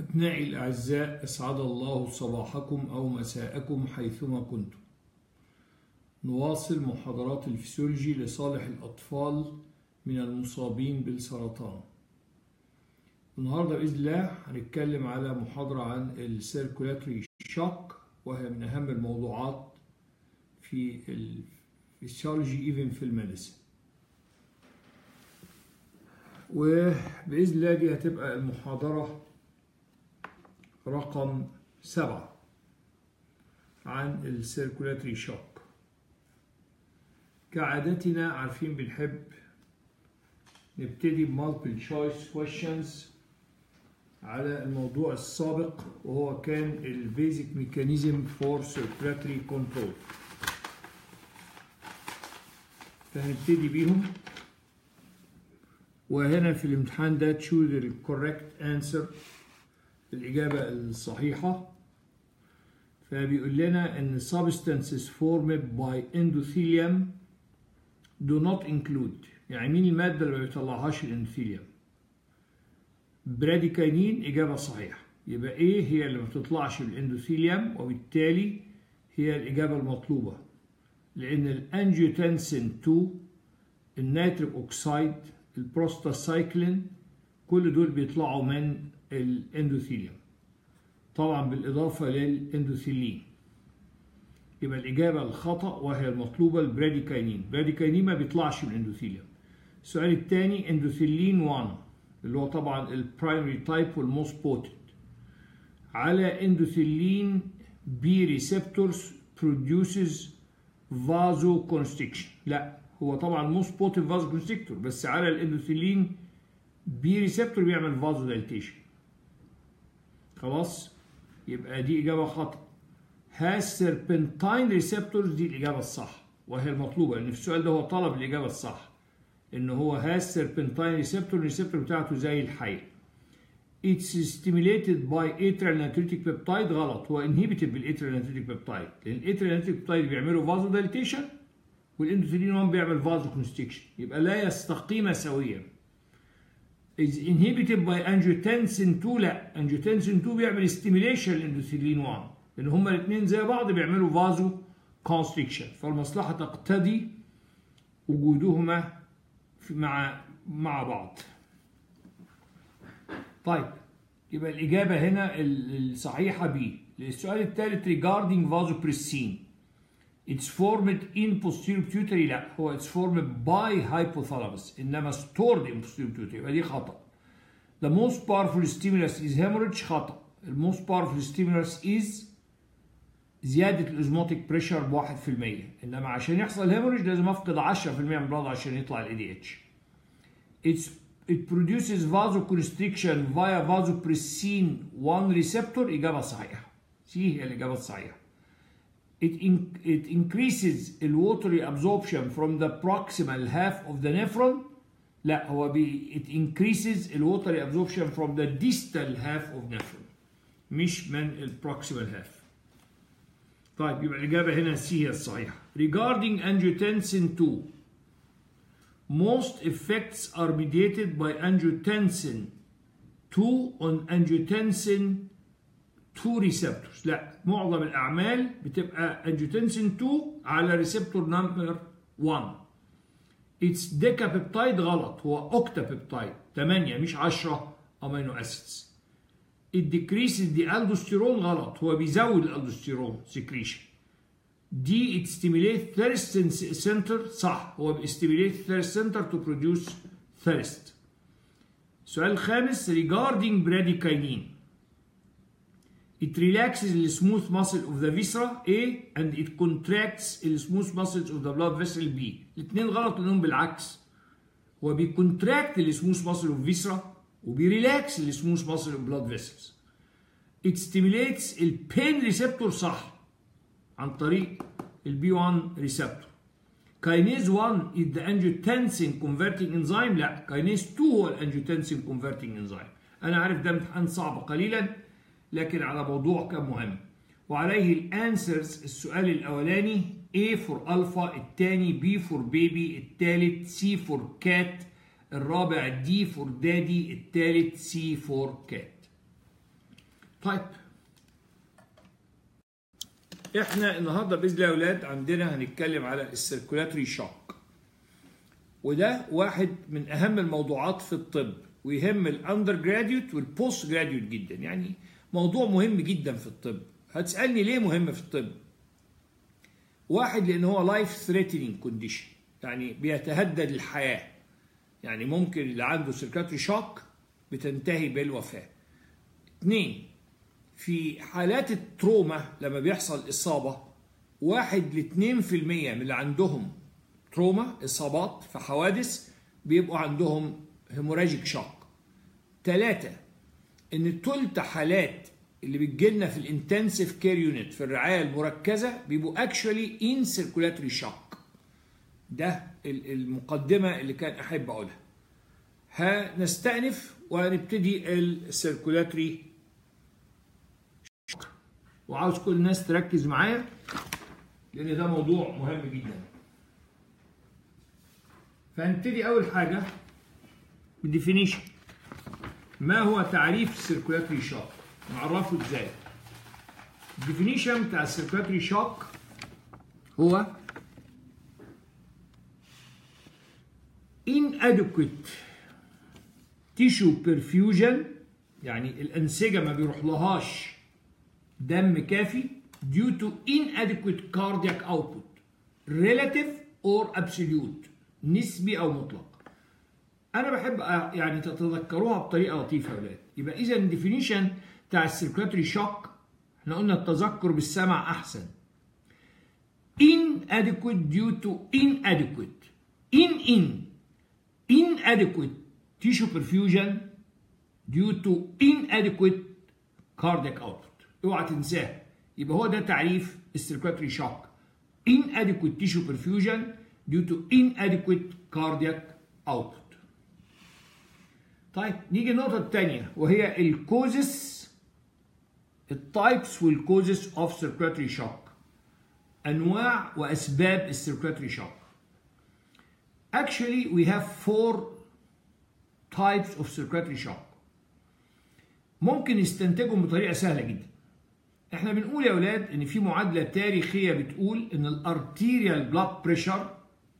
أبنائي الأعزاء أسعد الله صباحكم أو مساءكم حيثما كنتم نواصل محاضرات الفسيولوجي لصالح الأطفال من المصابين بالسرطان النهاردة بإذن الله هنتكلم على محاضرة عن السيركولاتري شوك وهي من أهم الموضوعات في الفسيولوجي إيفن في الميديسن وبإذن الله دي هتبقى المحاضرة رقم سبعة عن السيركولاتري شوك كعادتنا عارفين بنحب نبتدي بمالتيبل تشويس كويشنز على الموضوع السابق وهو كان البيزك ميكانيزم فور سيركولاتري كنترول فهنبتدي بيهم وهنا في الامتحان ده تشوز الكوريكت انسر الإجابة الصحيحة فبيقول لنا إن substances formed by endothelium do not include يعني مين المادة اللي ما بيطلعهاش الاندوثيليوم؟ براديكاينين إجابة صحيحة يبقى إيه هي اللي ما بتطلعش بالاندوثيليوم وبالتالي هي الإجابة المطلوبة لأن الأنجيوتنسين 2 النيتريك أوكسايد البروستاسايكلين كل دول بيطلعوا من الاندوثيليوم طبعا بالإضافة للاندوثيلين يبقى الإجابة الخطأ وهي المطلوبة البراديكاينين براديكاينين ما بيطلعش من الاندوثيليوم السؤال الثاني اندوثيلين 1 اللي هو طبعا البرايمري تايب والموست بوتنت على اندوثيلين بي ريسبتورز produces vasoconstriction لا هو طبعا موست بوتنت vasoconstrictor بس على الاندوثيلين بي ريسبتور بيعمل فازو دايليتيشن خلاص يبقى دي إجابة خطأ has serpentine receptors دي الإجابة الصح وهي المطلوبة لأن في السؤال ده هو طلب الإجابة الصح إن هو has serpentine receptor الريسبتور بتاعته زي الحي It's stimulated by atrial natriuretic peptide غلط هو inhibited بالاtrial natriuretic peptide لأن الاtrial natriuretic peptide بيعملوا فازو دايليتيشن والاندوثيلين 1 بيعمل فازو كونستكشن يبقى لا يستقيم سويا is inhibited by angiotensin 2 لا angiotensin 2 بيعمل stimulation للاندوثيلين 1 لان هما الاثنين زي بعض بيعملوا فازو كونستريكشن فالمصلحه تقتضي وجودهما مع مع بعض طيب يبقى الاجابه هنا الصحيحه بي السؤال الثالث regarding vasopressin It's formed in posterior pituitary لا هو it's formed by hypothalamus إنما stored in posterior pituitary يبقى دي خطأ. The most powerful stimulus is hemorrhage خطأ. The most powerful stimulus is زيادة الأزموتيك بريشر ب 1% إنما عشان يحصل hemorrhage لازم أفقد 10% من البلاد عشان يطلع ال ADH. It's It produces vasoconstriction via vasopressin 1 receptor إجابة صحيحة. دي هي الإجابة الصحيحة. it, in, it increases the watery absorption from the proximal half of the nephron لا هو بي it increases the watery absorption from the distal half of nephron مش من ال proximal half طيب يبقى الإجابة هنا سي هي الصحيحة regarding angiotensin 2 most effects are mediated by angiotensin 2 on angiotensin 2 ريسبتورز لا معظم الاعمال بتبقى انجيوتنسين 2 على ريسبتور نمبر 1 اتس ديكا بيبتايد غلط هو اوكتا بيبتايد 8 مش 10 امينو اسيدز الديكريس دي الدوستيرون غلط هو بيزود الالدوستيرون سكريشن دي ات ستيميليت ثيرست سنتر صح هو بيستيميليت ثيرست سنتر تو بروديوس ثيرست السؤال الخامس regarding bradykinin It relaxes the smooth muscle of the viscera A and it contracts the smooth muscles of the blood vessel B. الاثنين غلط لانهم بالعكس. هو بيكونتراكت السموث muscle of viscera وبيريلاكس السموث muscle of blood vessels. It stimulates البين ريسبتور صح عن طريق البي 1 ريسبتور. كاينيز 1 is the angiotensin converting enzyme لا كاينيز 2 هو الانجيوتنسين converting enzyme. انا عارف ده امتحان صعب قليلا لكن على موضوع كان مهم وعليه الانسرز السؤال الاولاني A فور الفا الثاني B فور بيبي الثالث C فور كات الرابع D فور دادي الثالث C فور كات طيب احنا النهارده باذن الله يا اولاد عندنا هنتكلم على السيركولاتري شوك وده واحد من اهم الموضوعات في الطب ويهم الاندر جراديوت والبوست جراديوت جدا يعني موضوع مهم جدا في الطب هتسالني ليه مهم في الطب واحد لان هو لايف ثريتنينج كونديشن يعني بيتهدد الحياه يعني ممكن اللي عنده سيركاتري شوك بتنتهي بالوفاه اثنين في حالات التروما لما بيحصل إصابة واحد لاتنين في المية من اللي عندهم تروما إصابات في حوادث بيبقوا عندهم هيموراجيك شوك ثلاثة إن تلت حالات اللي بتجيلنا في الانتنسيف كير يونت في الرعاية المركزة بيبقوا اكشولي ان سيركولاتري شوك ده المقدمة اللي كان أحب أقولها هنستأنف وهنبتدي السيركولاتري وعاوز كل الناس تركز معايا لان ده موضوع مهم جدا فهنبتدي اول حاجه بالديفينيشن ما هو تعريف السيركولاتري شوك نعرفه ازاي الديفينيشن بتاع السيركولاتري شوك هو inadequate tissue perfusion يعني الانسجه ما بيروح لهاش دم كافي due to inadequate cardiac output relative or absolute نسبي او مطلق انا بحب يعني تتذكروها بطريقه لطيفه يا اولاد يبقى اذا الديفينيشن بتاع السيركولاتري شوك احنا قلنا التذكر بالسمع احسن inadequate due to inadequate in in inadequate tissue perfusion due to inadequate cardiac output اوعى تنساه يبقى هو ده تعريف السيركولاتري شوك inadequate tissue perfusion due to inadequate cardiac output طيب نيجي النقطة الثانية وهي الكوزس التايبس والكوزس اوف سيركولاتري شوك انواع واسباب السيركولاتري شوك Actually we have four types of circulatory shock ممكن نستنتجهم بطريقة سهلة جدا احنا بنقول يا اولاد ان في معادله تاريخيه بتقول ان الارتيريال بلاد بريشر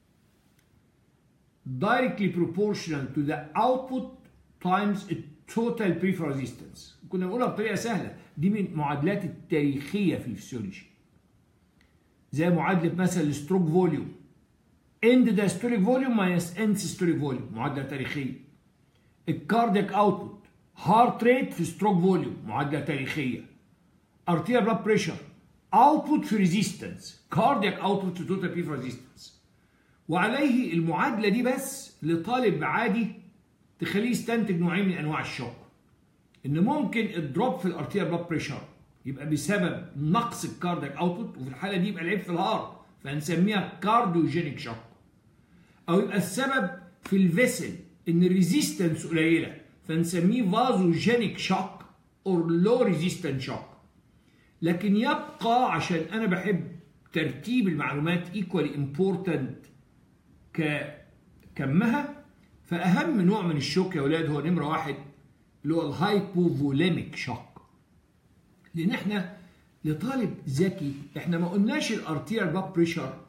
directly proportional to the output times total peripheral resistance كنا بنقولها بطريقه سهله دي من المعادلات التاريخيه في الفسيولوجي زي معادله مثلا الستروك فوليوم end diastolic volume minus end systolic volume معادله تاريخيه الكاردياك اوتبوت هارت ريت في ستروك فوليوم معادله تاريخيه arterial blood pressure output في resistance cardiac output في total peripheral resistance وعليه المعادلة دي بس لطالب عادي تخليه يستنتج نوعين من أنواع الشوك إن ممكن الدروب في الارتيريال بلاد بريشر يبقى بسبب نقص الكاردياك اوتبوت وفي الحالة دي يبقى العيب في الهارت فهنسميها كارديوجينيك شوك أو يبقى السبب في الفيسل إن الريزيستنس قليلة فنسميه فازوجينيك شوك أو لو ريزيستنت شوك لكن يبقى عشان انا بحب ترتيب المعلومات ايكوالي امبورتنت ككمها فاهم نوع من الشوك يا اولاد هو نمره واحد اللي هو الهايبوفوليميك شوك لان احنا لطالب ذكي احنا ما قلناش الارتيريال بلاد بريشر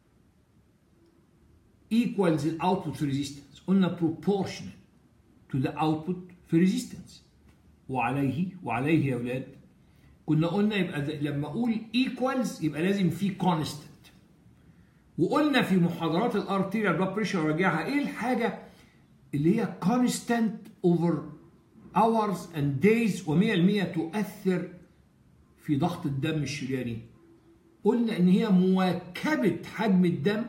equals الاوتبوت في ريزيستنس قلنا proportional to the output في ريزيستنس وعليه وعليه يا اولاد كنا قلنا يبقى لما اقول ايكوالز يبقى لازم في كونستنت وقلنا في محاضرات الارتيريال بلاد بريشر راجعها ايه الحاجه اللي هي كونستنت اوفر hours and days و100% تؤثر في ضغط الدم الشرياني قلنا ان هي مواكبه حجم الدم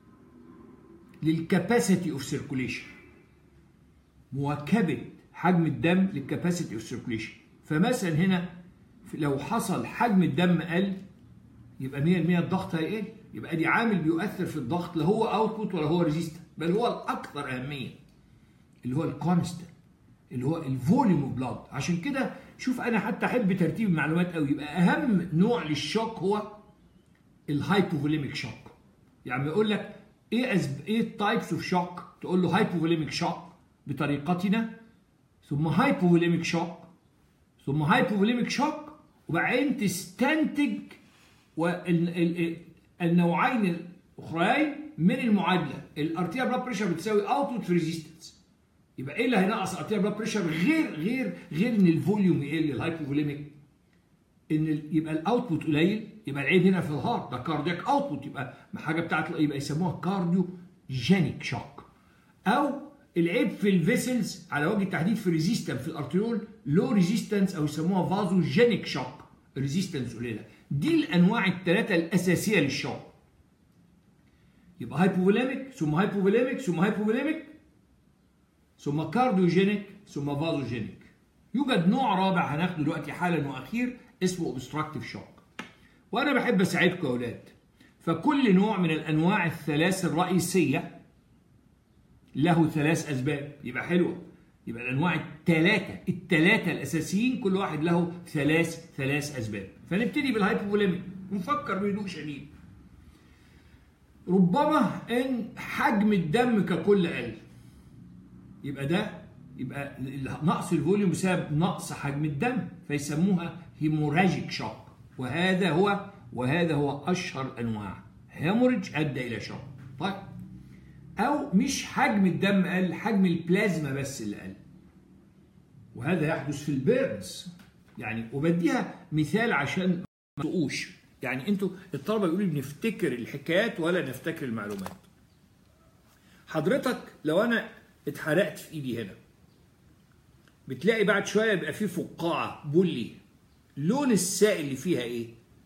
للكاباسيتي اوف سيركوليشن مواكبه حجم الدم للكاباسيتي اوف سيركوليشن فمثلا هنا لو حصل حجم الدم قل يبقى 100% الضغط هيقل يبقى دي عامل بيؤثر في الضغط لا هو اوتبوت ولا هو ريزيستنت بل هو الاكثر اهميه اللي هو الكونستنت اللي هو الفوليوم اوف بلاد عشان كده شوف انا حتى احب ترتيب المعلومات قوي يبقى اهم نوع للشوك هو الهايبوفوليميك شوك يعني بيقول لك ايه أسب... ايه التايبس اوف شوك تقول له هايبوفوليميك شوك بطريقتنا ثم هايبوفوليميك شوك ثم هايبوفوليميك شوك وبعدين تستنتج النوعين الاخرين من المعادله الارتيا بلاد بريشر بتساوي اوتبوت في ريزيستنس يبقى ايه اللي هينقص ارتيا بلاد بريشر غير غير غير ان الفوليوم يقل الهايبوفوليميك ان يبقى الاوتبوت قليل يبقى العيب هنا في الهارت ده كاردياك اوتبوت يبقى حاجه بتاعت يبقى يسموها كارديو جينيك شوك او العيب في الفيسلز على وجه التحديد في ريزيستنس في الارتيول لو ريزيستنس او يسموها فازو جينيك شوك ريزيستنس قليله دي الانواع الثلاثه الاساسيه للشوك يبقى هايبوفوليميك ثم هايبوفوليميك ثم هايبوفوليميك ثم كارديوجينيك ثم فازوجينيك يوجد نوع رابع هناخده دلوقتي حالا واخير اسمه اوبستراكتيف شوك وانا بحب اساعدكم يا اولاد فكل نوع من الانواع الثلاث الرئيسيه له ثلاث اسباب يبقى حلوه يبقى الانواع الثلاثه الثلاثه الاساسيين كل واحد له ثلاث ثلاث اسباب فنبتدي بالهايبوفوليميك ونفكر بهدوء شديد ربما ان حجم الدم ككل قل يبقى ده يبقى نقص الفوليوم بسبب نقص حجم الدم فيسموها هيموراجيك شوك وهذا هو وهذا هو اشهر انواع هيموريج ادى الى شوك طيب او مش حجم الدم قل حجم البلازما بس اللي قل وهذا يحدث في البيرنز يعني وبديها مثال عشان ما تقوش يعني انتوا الطلبه بيقولوا بنفتكر الحكايات ولا نفتكر المعلومات حضرتك لو انا اتحرقت في ايدي هنا بتلاقي بعد شويه بيبقى فيه فقاعه بلي لون السائل اللي فيها ايه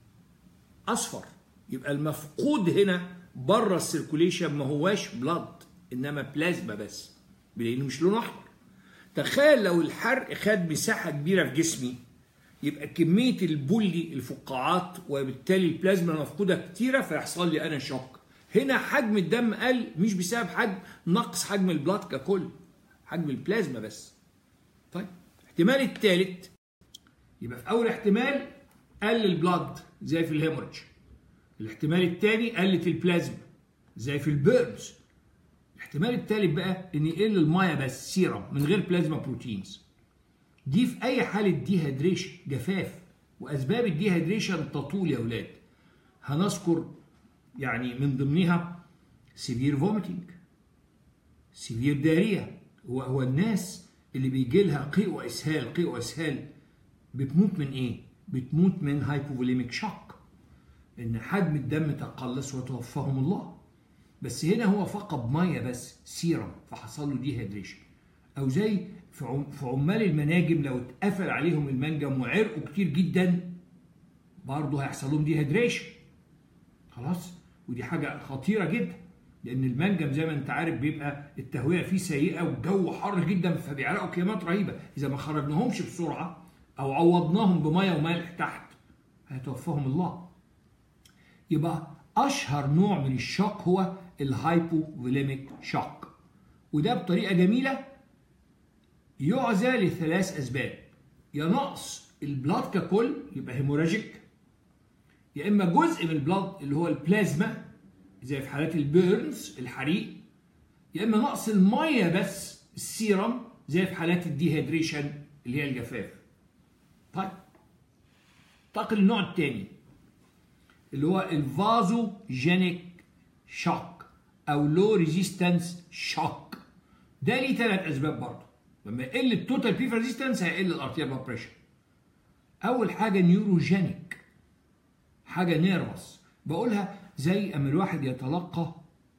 اصفر يبقى المفقود هنا بره السيركوليشن ما هواش بلاد انما بلازما بس لانه مش لون احمر تخيل لو الحرق خد مساحه كبيره في جسمي يبقى كميه البلي الفقاعات وبالتالي البلازما المفقوده كتيره فيحصل لي انا شوك هنا حجم الدم قل مش بسبب حجم نقص حجم البلاد ككل حجم البلازما بس طيب الاحتمال الثالث يبقى في اول احتمال قل البلاد زي في الهيموريدج الاحتمال الثاني قلت البلازما زي في البيرنز الاحتمال الثالث بقى ان يقل الميه بس سيرم من غير بلازما بروتينز دي في اي حاله ديهيدريشن جفاف واسباب الديهيدريشن تطول يا اولاد هنذكر يعني من ضمنها سيفير فوميتنج سيفير داريا هو هو الناس اللي بيجي لها قيء واسهال قيء واسهال بتموت من ايه؟ بتموت من هايبوفوليميك شوك ان حجم الدم تقلص وتوفاهم الله بس هنا هو فقد ميه بس سيرم فحصل له ديهيدريشن او زي في عمال المناجم لو اتقفل عليهم المنجم وعرقوا كتير جدا برضه هيحصل لهم ديهيدريشن خلاص ودي حاجه خطيره جدا لان المنجم زي ما انت عارف بيبقى التهويه فيه سيئه والجو حر جدا فبيعرقوا كميات رهيبه اذا ما خرجناهمش بسرعه او عوضناهم بميه وملح تحت هيتوفاهم الله يبقى اشهر نوع من الشوك هو الهايبوفوليميك شوك وده بطريقه جميله يعزى لثلاث اسباب يا نقص البلاد ككل يبقى هيموراجيك يا اما جزء من البلاد اللي هو البلازما زي في حالات البيرنز الحريق يا اما نقص الميه بس السيرم زي في حالات الديهيدريشن اللي هي الجفاف طيب انتقل للنوع الثاني اللي هو الفازو جينيك شوك او لو ريزيستنس شوك ده ليه ثلاث اسباب برضه لما يقل التوتال بيف ريزيستنس هيقل الارتيال بلاد بريشر اول حاجه نيوروجينيك حاجه نيرفس بقولها زي اما الواحد يتلقى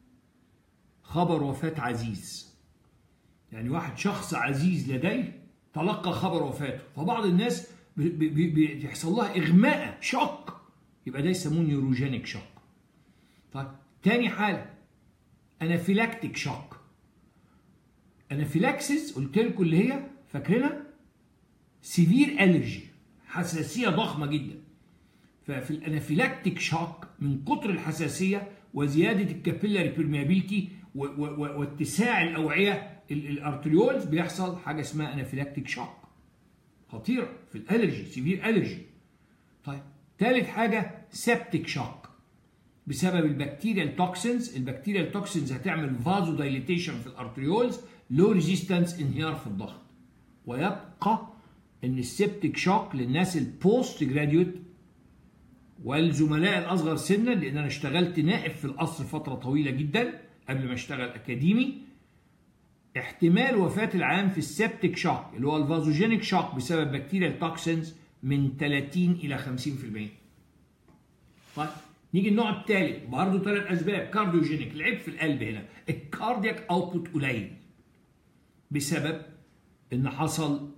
خبر وفاه عزيز يعني واحد شخص عزيز لديه تلقى خبر وفاته فبعض الناس بيحصل لها اغماء شوك يبقى ده يسموه نيوروجينيك شوك طيب تاني حاله انافيلاكتيك شوك انافيلاكسيس قلت لكم اللي هي فاكرينها سيفير الرجي حساسيه ضخمه جدا ففي الانافيلاكتيك شوك من كتر الحساسيه وزياده الكابيلاري بيرميابيلتي واتساع الاوعيه الارتريولز بيحصل حاجه اسمها انافيلاكتيك شوك خطيره في الالرجي سيفير الرجي طيب ثالث حاجه سيبتيك شوك بسبب البكتيريال توكسينز البكتيريال توكسينز هتعمل فازو دايليتيشن في الارتريولز لو ريزيستنس انهيار في الضغط ويبقى ان السبتك شوك للناس البوست جراديوت والزملاء الاصغر سنا لان انا اشتغلت نائب في القصر فتره طويله جدا قبل ما اشتغل اكاديمي احتمال وفاه العام في السبتك شوك اللي هو الفازوجينيك شوك بسبب بكتيريا التوكسينز من 30 الى 50% طيب نيجي النوع الثالث برضه ثلاث اسباب كارديوجينيك العيب في القلب هنا الكاردياك اوتبوت قليل بسبب ان حصل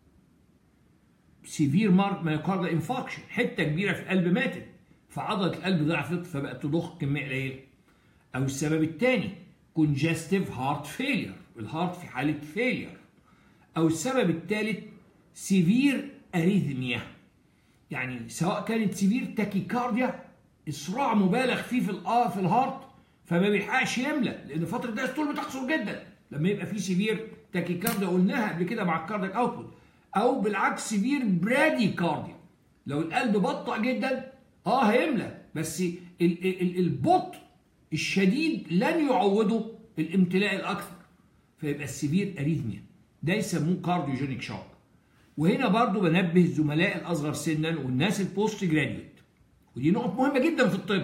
سيفير مارك مايوكارد انفاكشن حته كبيره في القلب ماتت فعضله القلب ضعفت فبقت تضخ كميه قليله او السبب الثاني كونجستيف هارت فيلير الهارت في حاله فيلير او السبب الثالث سيفير اريثميا يعني سواء كانت سيفير تاكيكارديا اسراع مبالغ فيه في في الهارت فما بيلحقش يملى لان فتره الدايستول بتقصر جدا لما يبقى في سيفير تاكيكارديا قلناها قبل كده مع الكاردياك اوتبوت او بالعكس سيفير برادي كارديا لو القلب بطأ جدا اه هيملى بس البطء الشديد لن يعوضه الامتلاء الاكثر فيبقى السيفير اريثميا ده يسموه كارديوجينيك شوك وهنا برضو بنبه الزملاء الاصغر سنا والناس البوست جراديوت ودي نقط مهمه جدا في الطب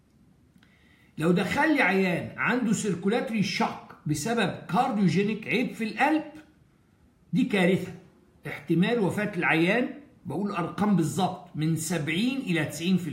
لو دخل لي عيان عنده سيركولاتري شوك بسبب كارديوجينيك عيب في القلب دي كارثه احتمال وفاه العيان بقول ارقام بالظبط من 70 الى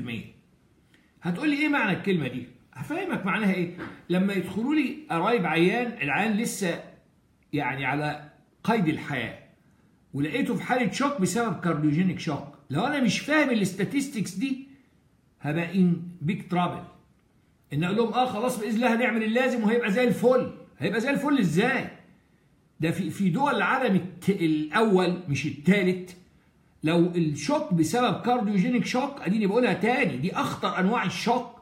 90% هتقول لي ايه معنى الكلمه دي هفهمك معناها ايه لما يدخلوا لي قرايب عيان العيان لسه يعني على قيد الحياه ولقيته في حاله شوك بسبب كارديوجينيك شوك لو انا مش فاهم الاستاتستكس دي هبقى ان بيج ترابل ان اقول لهم اه خلاص باذن الله هنعمل اللازم وهيبقى زي الفل هيبقى زي الفل ازاي ده في في دول العالم الاول مش الثالث لو الشوك بسبب كارديوجينيك شوك اديني بقولها تاني دي اخطر انواع الشوك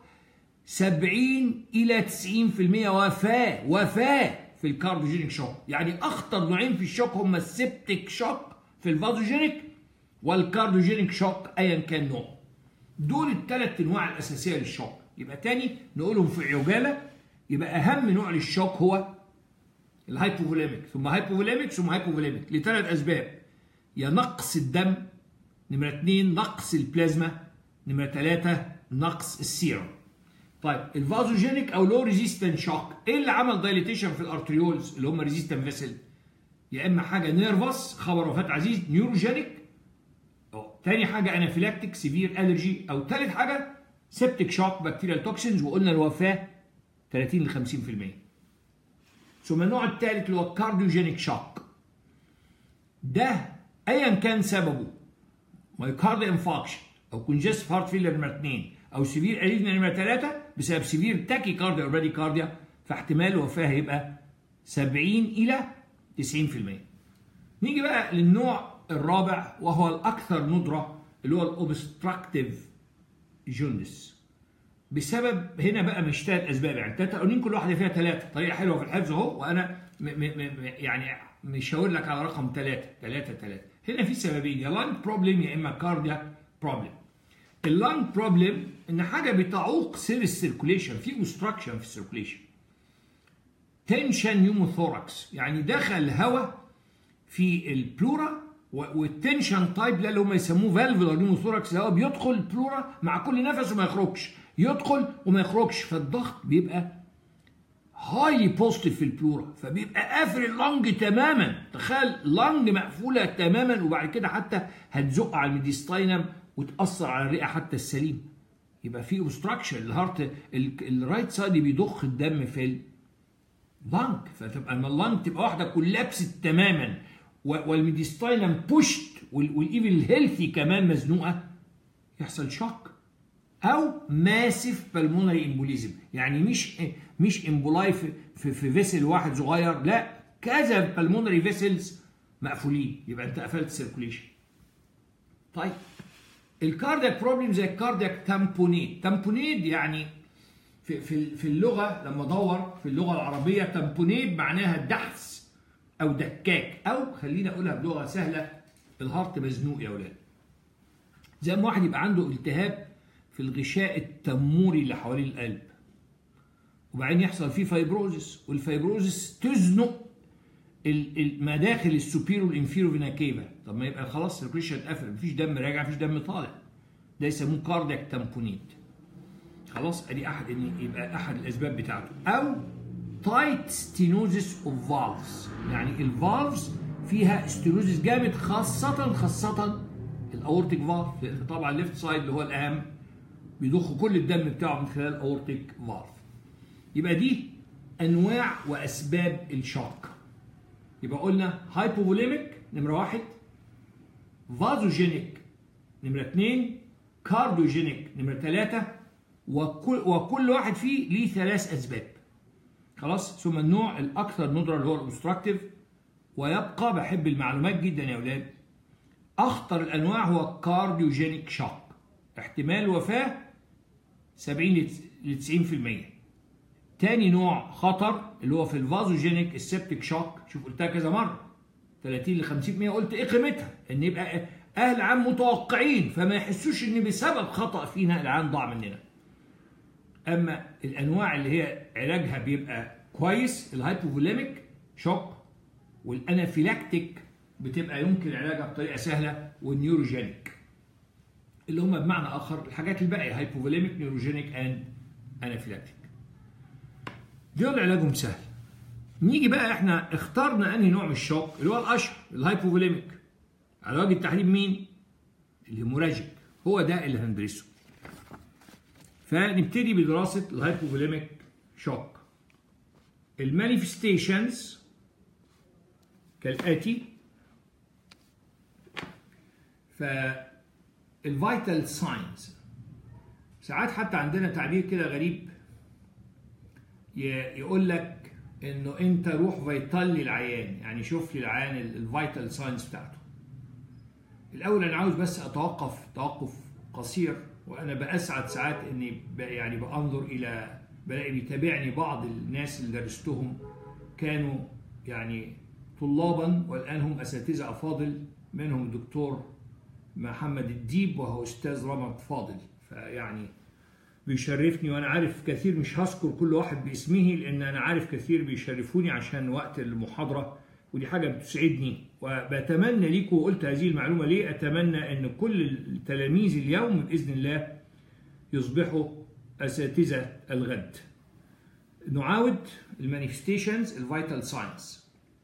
70 الى 90% وفاه وفاه في الكارديوجينيك شوك يعني اخطر نوعين في الشوك هما السبتيك شوك في الفازوجينيك والكارديوجينيك شوك ايا كان نوعه دول الثلاث انواع الاساسيه للشوك يبقى تاني نقولهم في عجاله يبقى اهم نوع للشوك هو الهايبوفوليميك ثم هايبوفوليميك ثم هايبوفوليميك لثلاث اسباب يا نقص الدم نمره اثنين نقص البلازما نمره ثلاثه نقص السيرم طيب الفازوجينيك او لو ريزيستنت شوك ايه اللي عمل دايليتيشن في الارتريولز اللي هم ريزيستنت فيسل يا اما حاجه نيرفس خبر وفاه عزيز نيوروجينيك تاني حاجه انافيلاكتيك سيفير الرجي او ثالث حاجه سيبتيك شوك بكتيريال توكسينز وقلنا الوفاه 30 ل 50% ثم النوع الثالث اللي هو الكارديوجينيك شوك ده ايا كان سببه مايوكارد انفاكشن او كونجست هارت فيلر نمره 2 او سيفير اريثميا نمره 3 بسبب سيفير تاكي كارديا او كارديا فاحتمال الوفاه هيبقى 70 الى 90% نيجي بقى للنوع الرابع وهو الاكثر ندره اللي هو الاوبستراكتيف جوندس بسبب هنا بقى مش ثلاث اسباب يعني ثلاثه قوانين كل واحده فيها ثلاثه طريقه حلوه في الحفظ اهو وانا م م م يعني مشاور لك على رقم ثلاثه ثلاثه ثلاثه هنا في سببين يا لانج بروبلم يا اما كاردياك بروبلم اللانج بروبلم ان حاجه بتعوق سير السيركوليشن في اوبستراكشن في السيركوليشن تنشن نيوموثوركس يعني دخل هواء في البلورا والتنشن تايب ده اللي هم يسموه فالفولار نيوموثوركس الهواء بيدخل البلورا مع كل نفس وما يخرجش يدخل وما يخرجش فالضغط بيبقى هايلي بوزيتيف في البلورا فبيبقى قافل اللنج تماما تخيل لنج مقفوله تماما وبعد كده حتى هتزق على الميديستاينم وتاثر على الرئه حتى السليم يبقى في اوبستراكشن الهارت الرايت سايد بيضخ الدم في اللنج فتبقى لما اللنج تبقى واحده كولابست تماما والميديستاينم بوشت والايفن الهيلثي كمان مزنوقه يحصل شوك او ماسف بالمونري امبوليزم يعني مش مش امبولاي في, في, في فيسل واحد صغير لا كذا بالمونري فيسلز مقفولين يبقى انت قفلت السيركوليشن طيب الكاردياك بروبلم زي الكاردياك تامبونيد تامبونيد يعني في في في اللغه لما ادور في اللغه العربيه تامبونيد معناها دحس او دكاك او خلينا اقولها بلغه سهله الهارت مزنوق يا اولاد زي ما واحد يبقى عنده التهاب في الغشاء التموري اللي حوالين القلب وبعدين يحصل فيه فايبروزس والفايبروزس تزنق المداخل السوبيرو والانفيرو فينا كيفا طب ما يبقى خلاص السيركيشن اتقفل مفيش دم راجع مفيش دم طالع ده يسموه كاردياك تامبونيت خلاص ادي احد ان يبقى احد الاسباب بتاعته او تايت ستينوزيس اوف فالفز يعني الفالفز فيها ستينوزيس جامد خاصه خاصه الاورتيك فالف لان طبعا الليفت سايد اللي هو الاهم بيضخ كل الدم بتاعه من خلال الاورتيك فالف يبقى دي انواع واسباب الشوك يبقى قلنا هايبوفوليميك نمره واحد فازوجينيك نمره اثنين كارديوجينيك نمره ثلاثه وكل وكل واحد فيه ليه ثلاث اسباب خلاص ثم النوع الاكثر ندره اللي هو الاوبستراكتيف ويبقى بحب المعلومات جدا يا اولاد اخطر الانواع هو الكارديوجينيك شوك احتمال وفاه 70 ل 90% تاني نوع خطر اللي هو في الفازوجينيك السبتيك شوك شوف قلتها كذا مره 30 ل 50% قلت ايه قيمتها ان يبقى اهل عام متوقعين فما يحسوش ان بسبب خطا فينا العام ضاع مننا اما الانواع اللي هي علاجها بيبقى كويس الهايبوفوليميك شوك والانافيلاكتيك بتبقى يمكن علاجها بطريقه سهله والنيوروجينيك اللي هم بمعنى اخر الحاجات الباقيه هايبوفوليميك نيوروجينيك اند انافيلاكتيك دول علاجهم سهل نيجي بقى احنا اخترنا انهي نوع من الشوك اللي هو الاشهر الهايبوفوليميك على وجه التحديد مين الهيموراجيك هو ده اللي هندرسه فنبتدي بدراسه الهايبوفوليميك شوك المانيفستيشنز كالاتي فالفيتال ساينز ساعات حتى عندنا تعبير كده غريب يقول لك انه انت روح فيتال العيان يعني شوف لي العيان الفيتال ساينز بتاعته الاول انا عاوز بس اتوقف توقف قصير وانا باسعد ساعات اني يعني بانظر الى بلاقي بيتابعني بعض الناس اللي درستهم كانوا يعني طلابا والان هم اساتذه افاضل منهم الدكتور محمد الديب وهو استاذ رمض فاضل فيعني بيشرفني وانا عارف كثير مش هذكر كل واحد باسمه لان انا عارف كثير بيشرفوني عشان وقت المحاضره ودي حاجه بتسعدني وبتمنى ليكم وقلت هذه المعلومه ليه اتمنى ان كل التلاميذ اليوم باذن الله يصبحوا اساتذه الغد نعاود المانيفستيشنز الفيتال ساينس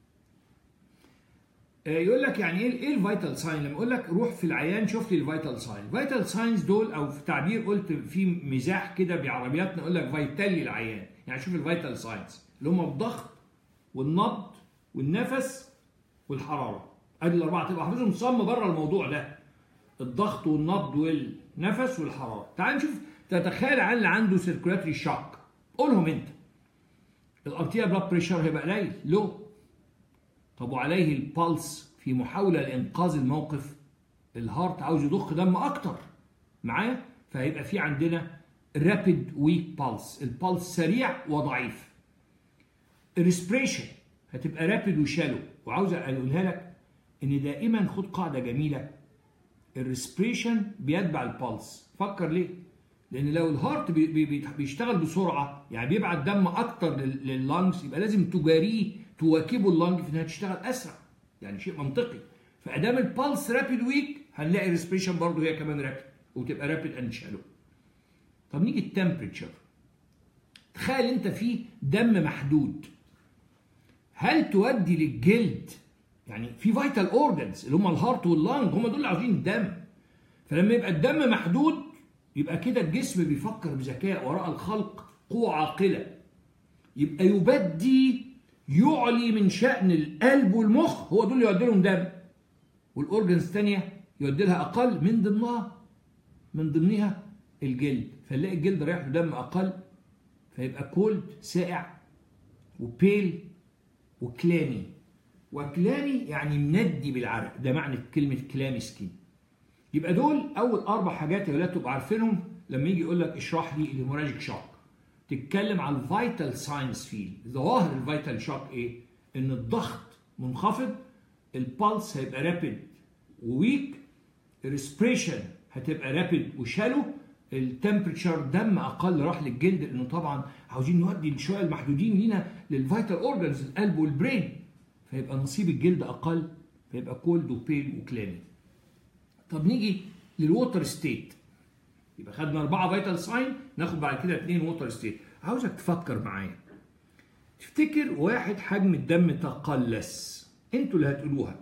يقول لك يعني ايه ايه الفيتال ساين لما اقول لك روح في العيان شوف لي الفيتال ساين الفيتال ساينز دول او في تعبير قلت في مزاح كده بعربياتنا يقول لك فيتالي العيان يعني شوف الفيتال ساينز اللي هم الضغط والنبض والنفس والحراره ادي الاربعه تبقى حافظهم صم بره الموضوع ده الضغط والنبض والنفس والحراره تعال نشوف تتخيل عن اللي عنده سيركولاتري شوك قولهم انت الارتيا بلاد بريشر هيبقى قليل لو طب وعليه البلس في محاوله لانقاذ الموقف الهارت عاوز يضخ دم اكتر معاه فهيبقى في عندنا رابيد ويك بالس البلس سريع وضعيف الريسبريشن هتبقى رابيد وشالو وعاوز اقولها لك ان دائما خد قاعده جميله الريسبريشن بيتبع البلس فكر ليه لان لو الهارت بي بي بيشتغل بسرعه يعني بيبعت دم اكتر لللانجز يبقى لازم تجاريه تواكبه اللانج في انها تشتغل اسرع يعني شيء منطقي فادام البلس رابيد ويك هنلاقي الريسبريشن برضه هي كمان رابيد وتبقى رابيد اند شالو طب نيجي التمبريتشر تخيل انت في دم محدود هل تودي للجلد يعني في فيتال اورجنز اللي هم الهارت واللانج هم دول اللي عاوزين الدم فلما يبقى الدم محدود يبقى كده الجسم بيفكر بذكاء وراء الخلق قوة عاقلة يبقى يبدي يعلي من شأن القلب والمخ هو دول اللي يودي لهم دم والاورجنز الثانية يودي لها أقل من ضمنها من ضمنها الجلد فنلاقي الجلد رايح له دم أقل فيبقى كولد ساقع وبيل وكلامي وكلامي يعني مندي بالعرق ده معنى كلمة كلامي سكين يبقى دول أول أربع حاجات يا ولاد تبقى عارفينهم لما يجي يقول لك اشرح لي الهيموراجيك شوك تتكلم على الفيتال ساينس فيل ظواهر الفيتال شوك ايه؟ ان الضغط منخفض البلس هيبقى رابيد وويك الريسبريشن هتبقى رابيد وشالو التمبريتشر دم اقل راح للجلد لانه طبعا عاوزين نودي شويه المحدودين لينا للفيتال اورجنز القلب والبرين فيبقى نصيب الجلد اقل فيبقى كولد وبيل وكلامي طب نيجي للووتر ستيت يبقى خدنا أربعة فيتال ساين ناخد بعد كده اتنين ووتر ستيت عاوزك تفكر معايا تفتكر واحد حجم الدم تقلص انتوا اللي هتقولوها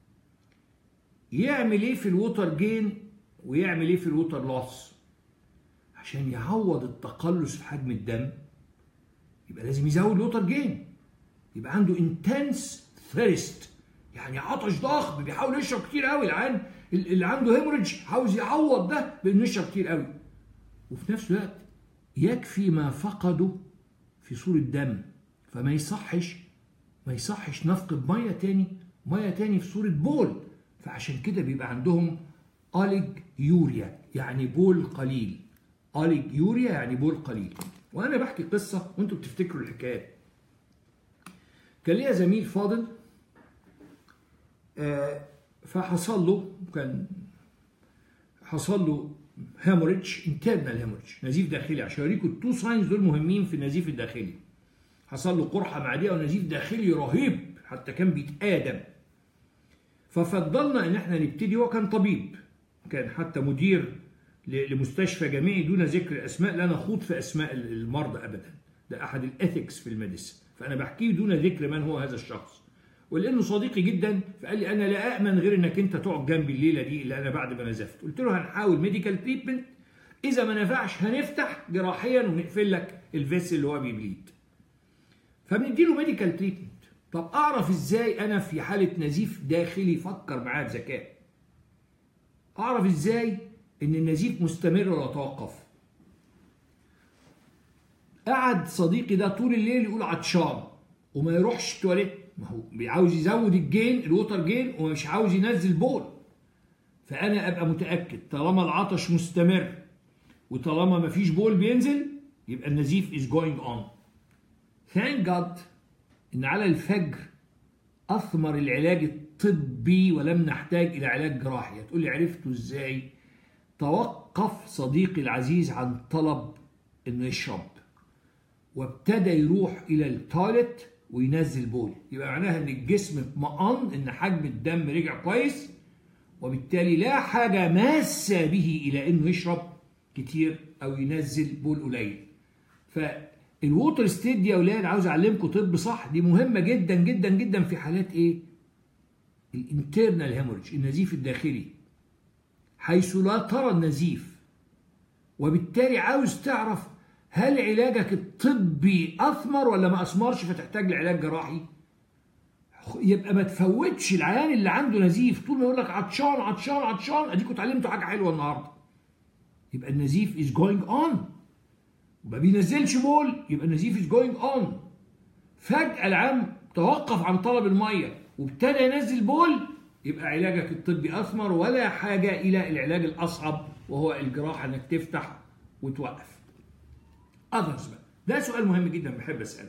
يعمل ايه في الووتر جين ويعمل ايه في الووتر لوس عشان يعوض التقلص في حجم الدم يبقى لازم يزود الووتر جين يبقى عنده انتنس ثيرست يعني عطش ضخم بيحاول يشرب كتير قوي العين اللي عنده هيموريدج عاوز يعوض ده بانه يشرب كتير قوي وفي نفس الوقت يكفي ما فقده في صورة دم فما يصحش ما يصحش نفقد ميه تاني ميه تاني في صورة بول فعشان كده بيبقى عندهم أليج يوريا يعني بول قليل أليج يوريا يعني بول قليل وأنا بحكي قصة وأنتوا بتفتكروا الحكايات كان ليا زميل فاضل آه فحصل له كان حصل له هيموريدج انترنال هيموريدج نزيف داخلي عشان اوريكم التو ساينز دول مهمين في النزيف الداخلي حصل له قرحه معديه ونزيف داخلي رهيب حتى كان بيتآدم ففضلنا ان احنا نبتدي هو كان طبيب كان حتى مدير لمستشفى جامعي دون ذكر اسماء لا نخوض في اسماء المرضى ابدا ده احد الاثكس في الميديسن فانا بحكيه دون ذكر من هو هذا الشخص ولانه صديقي جدا فقال لي انا لا امن غير انك انت تقعد جنبي الليله دي اللي انا بعد ما نزفت قلت له هنحاول ميديكال تريتمنت اذا ما نفعش هنفتح جراحيا ونقفل لك الفيس اللي هو بيبليد فبنديله ميديكال تريتمنت طب اعرف ازاي انا في حاله نزيف داخلي فكر معايا بذكاء اعرف ازاي ان النزيف مستمر ولا توقف قعد صديقي ده طول الليل يقول عطشان وما يروحش التواليت ما هو عاوز يزود الجين الوتر جين ومش عاوز ينزل بول فانا ابقى متاكد طالما العطش مستمر وطالما ما فيش بول بينزل يبقى النزيف از جوينج اون ثانك جاد ان على الفجر اثمر العلاج الطبي ولم نحتاج الى علاج جراحي هتقول لي عرفته ازاي توقف صديقي العزيز عن طلب انه يشرب وابتدى يروح الى التواليت وينزل بول يبقى معناها ان الجسم اطمأن ان حجم الدم رجع كويس وبالتالي لا حاجه ماسه به الى انه يشرب كتير او ينزل بول قليل فالووتر ستيت دي يا اولاد عاوز اعلمكم طب صح دي مهمه جدا جدا جدا في حالات ايه الانترنال هيموريج النزيف الداخلي حيث لا ترى النزيف وبالتالي عاوز تعرف هل علاجك الطبي اثمر ولا ما اثمرش فتحتاج لعلاج جراحي يبقى ما تفوتش العيان اللي عنده نزيف طول ما يقول لك عطشان عطشان عطشان اديكوا اتعلمتوا حاجه حلوه النهارده يبقى النزيف از جوينج اون وما بينزلش بول يبقى النزيف از جوينج اون فجاه العام توقف عن طلب الميه وابتدى ينزل بول يبقى علاجك الطبي اثمر ولا حاجه الى العلاج الاصعب وهو الجراحه انك تفتح وتوقف اذرز بقى ده سؤال مهم جدا بحب اساله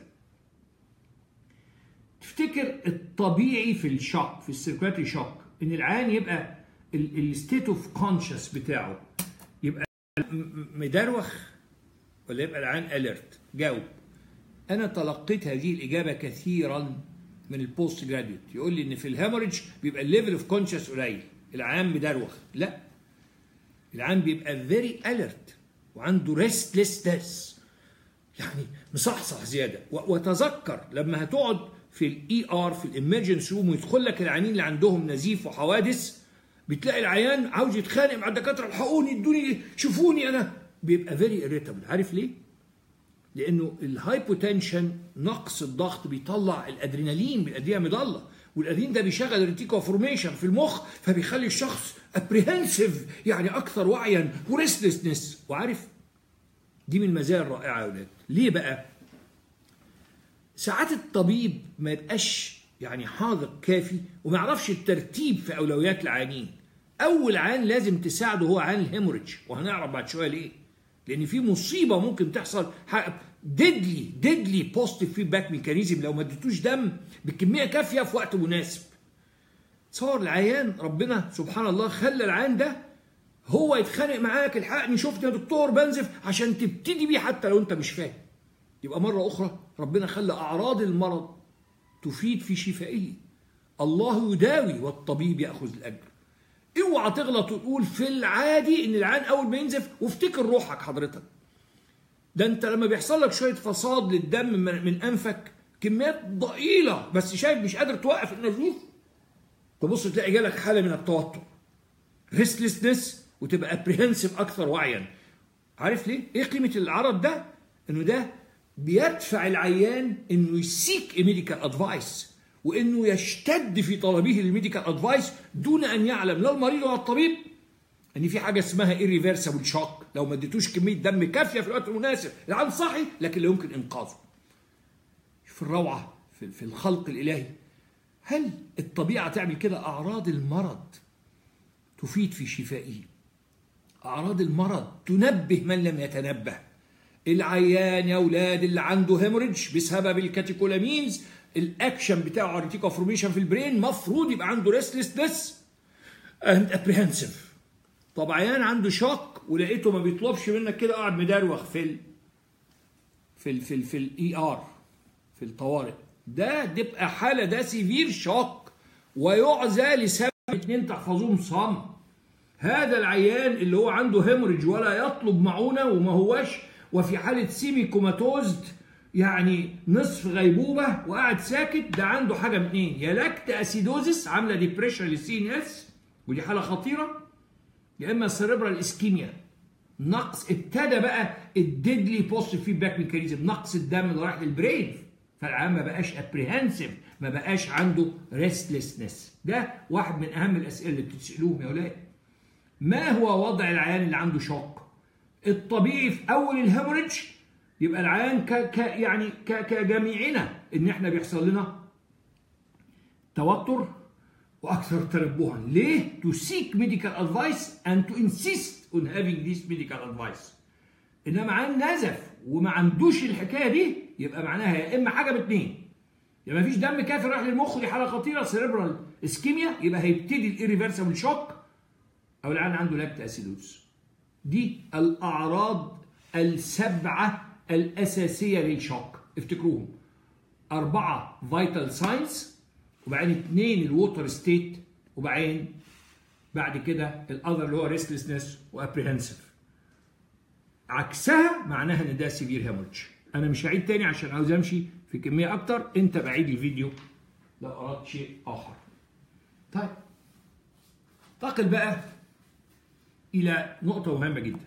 تفتكر الطبيعي في الشوك في السيركولاتري شوك ان العيان يبقى الستيت اوف كونشس بتاعه يبقى مدروخ ولا يبقى العيان اليرت جاوب انا تلقيت هذه الاجابه كثيرا من البوست جراديوت يقول لي ان في الهيموريدج بيبقى الليفل اوف كونشس قليل العيان مدروخ لا العيان بيبقى فيري اليرت وعنده ريستلسنس يعني مصحصح زياده وتذكر لما هتقعد في الاي ار في الامرجنسي روم ويدخل لك العيانين اللي عندهم نزيف وحوادث بتلاقي العيان عاوز يتخانق مع الدكاتره الحقوني ادوني شوفوني انا بيبقى فيري اريتابل عارف ليه؟ لانه الهايبوتنشن نقص الضغط بيطلع الادرينالين بالادرينالين مضله والادرينالين ده بيشغل الريتيكو فورميشن في المخ فبيخلي الشخص ابريهنسيف يعني اكثر وعيا وريستلسنس وعارف دي من المزايا الرائعه يا اولاد ليه بقى ساعات الطبيب ما يبقاش يعني حاضر كافي وما يعرفش الترتيب في اولويات العيانين اول عيان لازم تساعده هو عيان الهيموريدج وهنعرف بعد شويه ليه لان في مصيبه ممكن تحصل ديدلي ديدلي بوزيتيف فيدباك ميكانيزم لو ما اديتوش دم بكميه كافيه في وقت مناسب تصور العيان ربنا سبحان الله خلى العيان ده هو يتخانق معاك الحقني شفت يا دكتور بنزف عشان تبتدي بيه حتى لو انت مش فاهم يبقى مره اخرى ربنا خلى اعراض المرض تفيد في شفائه الله يداوي والطبيب ياخذ الاجر اوعى تغلط وتقول في العادي ان العيان اول ما ينزف وافتكر روحك حضرتك ده انت لما بيحصل لك شويه فساد للدم من, من انفك كميات ضئيله بس شايف مش قادر توقف النزيف تبص تلاقي جالك حاله من التوتر ريستلسنس وتبقى ابريهنسيف اكثر وعيا عارف ليه؟ ايه قيمه العرض ده؟ انه ده بيدفع العيان انه يسيك ميديكال ادفايس وانه يشتد في طلبه للميديكال ادفايس دون ان يعلم لا المريض ولا الطبيب ان في حاجه اسمها irreversible شوك لو ما اديتوش كميه دم كافيه في الوقت المناسب العيان صحي لكن لا يمكن انقاذه في الروعه في, في الخلق الالهي هل الطبيعه تعمل كده اعراض المرض تفيد في شفائه اعراض المرض تنبه من لم يتنبه العيان يا اولاد اللي عنده هيموريدج بسبب الكاتيكولامينز الاكشن بتاعه ارتيكا فورميشن في البرين مفروض يبقى عنده ريستلسنس اند ابريهنسيف طب عيان عنده شوك ولقيته ما بيطلبش منك كده قاعد مدروخ في ال في ال في ال في الاي ار في الطوارئ ده تبقى حاله ده سيفير شوك ويعزى لسبب اتنين تحفظوهم صم هذا العيان اللي هو عنده هيموريج ولا يطلب معونه وما هوش وفي حاله سيمي كوماتوزد يعني نصف غيبوبه وقاعد ساكت ده عنده حاجه من اثنين يا لاكت اسيدوزس عامله ديبريشن للسي ان اس ودي حاله خطيره يا اما سيريبرال اسكيميا نقص ابتدى بقى الديدلي بوست فيدباك ميكانيزم نقص الدم اللي رايح للبرين فالعيان ما بقاش ابريهنسيف ما بقاش عنده ريستلسنس ده واحد من اهم الاسئله اللي بتسالوهم يا اولاد ما هو وضع العيان اللي عنده شوك الطبيعي في اول الهيموريدج يبقى العيان ك... ك... يعني ك... كجميعنا ان احنا بيحصل لنا توتر واكثر تنبها ليه to seek medical advice and to insist on having this medical advice انما عن نزف وما عندوش الحكايه دي يبقى معناها يا اما حاجه باثنين يا ما فيش دم كافي رايح للمخ دي حاله خطيره سيريبرال اسكيميا يبقى هيبتدي الايريفرسبل شوك او العيان عنده لاكت اسيدوز دي الاعراض السبعه الاساسيه للشوك افتكروهم اربعه فيتال ساينس وبعدين اثنين الووتر ستيت وبعدين بعد كده الاذر اللي هو ريستلسنس وابريهنسيف عكسها معناها ان ده سيفير هيموريدج انا مش هعيد تاني عشان عاوز امشي في كميه اكتر انت بعيد الفيديو لو اردت شيء اخر طيب انتقل بقى الى نقطه مهمه جدا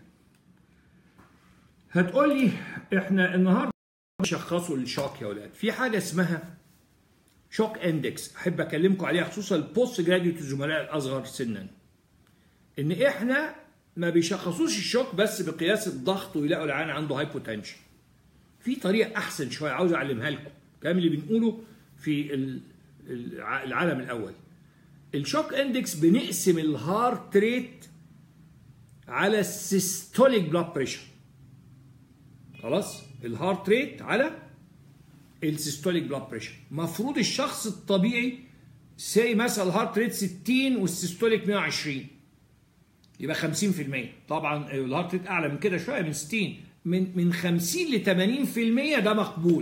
هتقول لي احنا النهارده بنشخصوا الشوك يا اولاد في حاجه اسمها شوك اندكس احب اكلمكم عليها خصوصا البوست جراديوت الزملاء الاصغر سنا ان احنا ما بيشخصوش الشوك بس بقياس الضغط ويلاقوا العيان عنده هايبوتنشن في طريقه احسن شويه عاوز اعلمها لكم كلام اللي بنقوله في العالم الاول الشوك اندكس بنقسم الهارت ريت على السيستوليك بلاد بريشر خلاص الهارت ريت على السيستوليك بلاد بريشر مفروض الشخص الطبيعي سي مثلا الهارت ريت 60 والسيستوليك 120 يبقى 50% طبعا الهارت ريت اعلى من كده شويه من 60 من من 50 ل 80% ده مقبول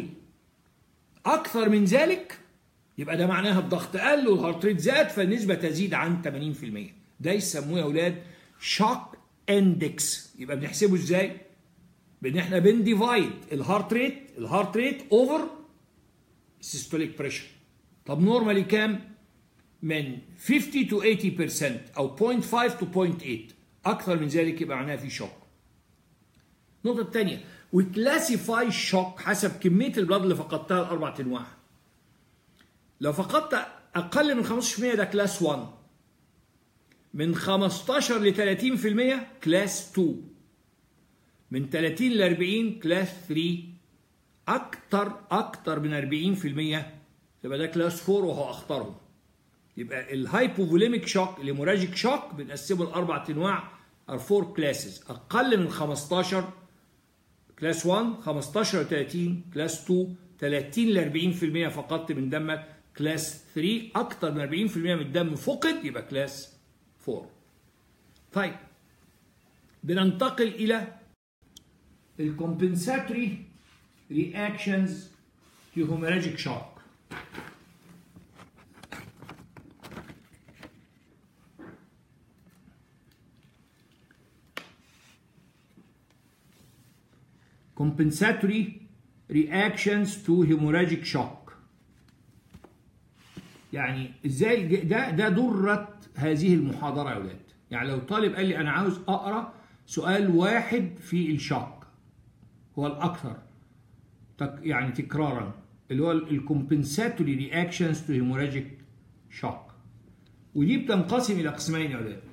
اكثر من ذلك يبقى ده معناها الضغط قل والهارت ريت زاد فالنسبه تزيد عن 80% ده يسموه يا اولاد شوك اندكس يبقى بنحسبه ازاي بان احنا بنديفايد الهارت ريت الهارت ريت اوفر السيستوليك بريشر طب نورمالي كام من 50 تو 80% او 0.5 تو 0.8 اكثر من ذلك يبقى معناها في شوك النقطه الثانيه وكلاسيفاي الشوك حسب كميه البلاد اللي فقدتها الاربع انواع لو فقدت اقل من 15% ده كلاس 1 من 15 ل 30% كلاس 2 من 30 ل 40 كلاس 3 اكتر اكتر من 40% يبقى ده كلاس 4 وهو اخطرهم يبقى الهايبوفوليميك شوك الهيموراجيك شوك بنقسمه لاربع انواع ار 4 كلاسز اقل من 15 كلاس 1 15 ل 30 كلاس 2 30 ل 40% فقدت من دمك كلاس 3 اكتر من 40% من الدم فقد يبقى كلاس 4 طيب بننتقل الى الكومبنساتوري reactions to hemorrhagic shock compensatory reactions to hemorrhagic shock يعني ازاي ده ده ضرة هذه المحاضرة يا اولاد يعني لو طالب قال لي انا عاوز اقرا سؤال واحد في الشوك هو الاكثر يعني تكرارا اللي هو الكومبنساتوري رياكشنز تو هيموراجيك شوك ودي بتنقسم الى قسمين يا اولاد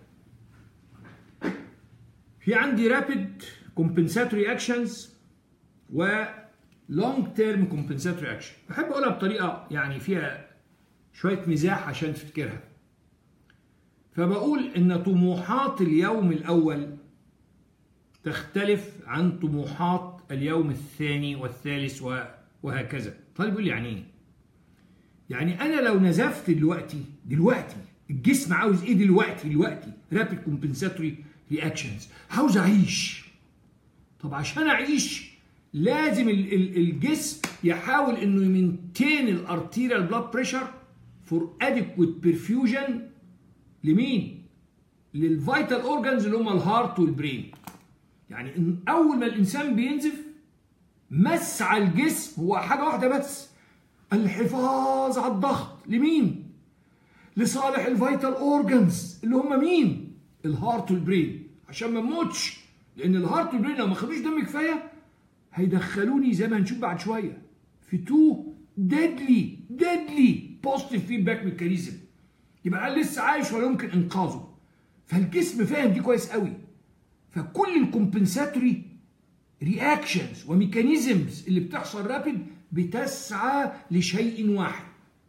في عندي رابيد كومبنساتوري اكشنز و لونج تيرم كومبنساتوري اكشن بحب اقولها بطريقه يعني فيها شويه مزاح عشان تفتكرها فبقول ان طموحات اليوم الاول تختلف عن طموحات اليوم الثاني والثالث وهكذا طيب يقول يعني ايه يعني انا لو نزفت دلوقتي دلوقتي الجسم عاوز ايه دلوقتي دلوقتي رابيد كومبنساتوري رياكشنز عاوز اعيش طب عشان اعيش لازم الجسم يحاول انه يمنتين الارتيريال بلاد بريشر فور اديكويت برفيوجن لمين؟ للفيتال اورجانز اللي هم الهارت والبرين يعني إن اول ما الانسان بينزف مسعى الجسم هو حاجه واحده بس الحفاظ على الضغط لمين؟ لصالح الفيتال اورجانز اللي هم مين؟ الهارت والبرين عشان ما نموتش لان الهارت والبرين لو ما خدوش دم كفايه هيدخلوني زي ما هنشوف بعد شويه في تو ديدلي ديدلي بوزيتيف فيدباك ميكانيزم يبقى انا لسه عايش ولا يمكن انقاذه فالجسم فاهم دي كويس قوي فكل الكومبنساتوري رياكشنز وميكانيزمز اللي بتحصل رابيد بتسعى لشيء واحد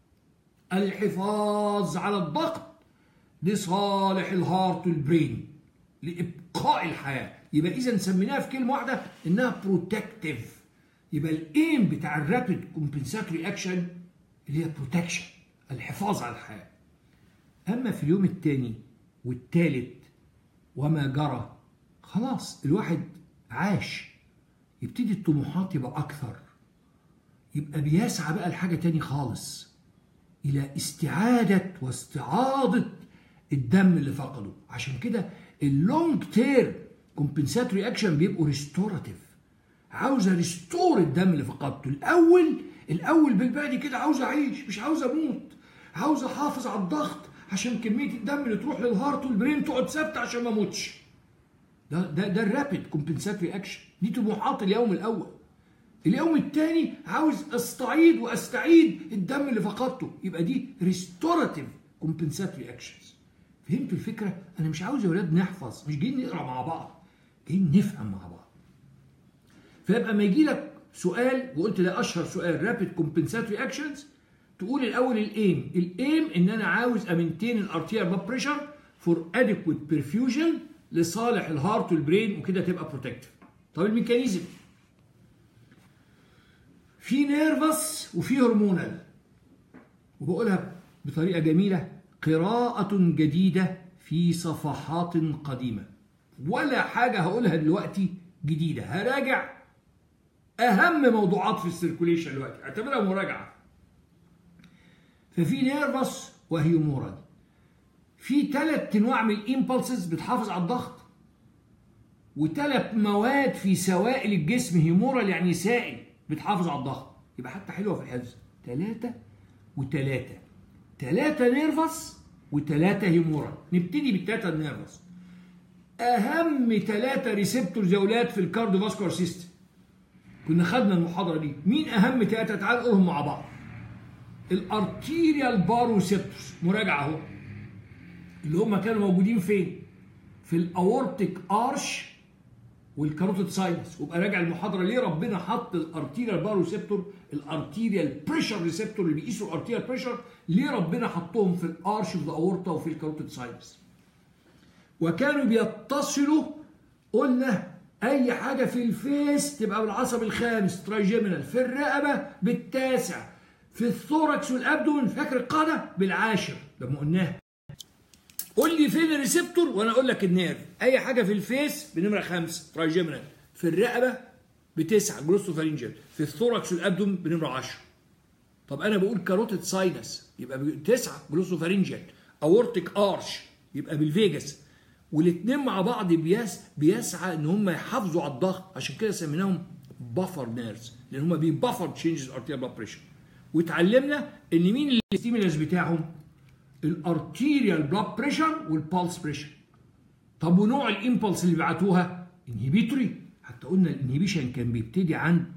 الحفاظ على الضغط لصالح الهارت والبرين لابقاء الحياه يبقى اذا سميناها في كلمه واحده انها بروتكتيف يبقى الايم بتاع الرابيد كومبنساتوري اكشن اللي هي بروتكشن الحفاظ على الحياه اما في اليوم الثاني والثالث وما جرى خلاص الواحد عاش يبتدي الطموحات يبقى اكثر يبقى بيسعى بقى لحاجه تاني خالص الى استعاده واستعاضه الدم اللي فقده عشان كده اللونج تيرم كومبنساتوري اكشن بيبقوا ريستوراتيف عاوزه ريستور الدم اللي فقدته الاول الاول بالبعد كده عاوز اعيش مش عاوز اموت عاوز احافظ على الضغط عشان كميه الدم اللي تروح للهارت والبرين تقعد ثابته عشان ما اموتش ده ده ده الرابيد كومبنساتوري اكشن دي طموحات اليوم الاول اليوم الثاني عاوز استعيد واستعيد الدم اللي فقدته يبقى دي ريستوراتيف كومبنساتوري اكشنز فهمتوا الفكره انا مش عاوز يا ولاد نحفظ مش جايين نقرا مع بعض جايين نفهم مع بعض فيبقى ما يجي لك سؤال وقلت ده اشهر سؤال رابيد كومبنساتوري اكشنز تقول الاول الايم الايم ان انا عاوز امنتين الارتيال بلاد بريشر فور اديكويت برفيوجن لصالح الهارت والبرين وكده تبقى بروتكتيف طب الميكانيزم في نيرفس وفي هرمونال وبقولها بطريقه جميله قراءه جديده في صفحات قديمه ولا حاجه هقولها دلوقتي جديده هراجع اهم موضوعات في السيركوليشن دلوقتي اعتبرها مراجعه ففي نيرفس وهيومورال في ثلاث انواع من الامبلسز بتحافظ على الضغط وثلاث مواد في سوائل الجسم هيمورال يعني سائل بتحافظ على الضغط يبقى حتى حلوه في الحفظ ثلاثه وثلاثه ثلاثه نيرفس وثلاثه هيمورال نبتدي بالثلاثه النيرفس اهم ثلاثه ريسبتورز يا اولاد في الكارديوفاسكولار سيستم كنا خدنا المحاضره دي مين اهم ثلاثه تعال نقولهم مع بعض الارتيريال باروسيبتورز مراجعه اهو اللي هم كانوا موجودين فين في الاورتيك ارش والكاروتيد ساينس وابقى راجع المحاضره ليه ربنا حط الارتيريال باروسيبتور الارتيريال بريشر ريسبتور اللي بيقيسوا الارتيريال بريشر ليه ربنا حطهم في الارش في الاورتا وفي الكاروتيد ساينس وكانوا بيتصلوا قلنا اي حاجه في الفيس تبقى بالعصب الخامس ترايجيمينال في الرقبه بالتاسع في الثوركس والابدومن فاكر القاعده بالعاشر لما قلناها قول لي فين الريسبتور وانا اقول لك النيرف اي حاجه في الفيس بنمره خمسه ترايجيمينال في الرقبه بتسعه جلوسوفارينجل في الثوركس والابدومن بنمره 10 طب انا بقول كاروتيد ساينس يبقى تسعه جلوسوفارينجل اورتيك ارش يبقى بالفيجاس والاثنين مع بعض بيس بيسعى ان هم يحافظوا على الضغط عشان كده سميناهم بافر نيرز لان هم بيبفر تشينجز ارتيريال بلاد بريشر واتعلمنا ان مين الستيمولس بتاعهم الارتيريال بلاد بريشر والبالس بريشر طب ونوع الامبلس اللي بيبعتوها انهبيتوري حتى قلنا الانهبيشن كان بيبتدي عند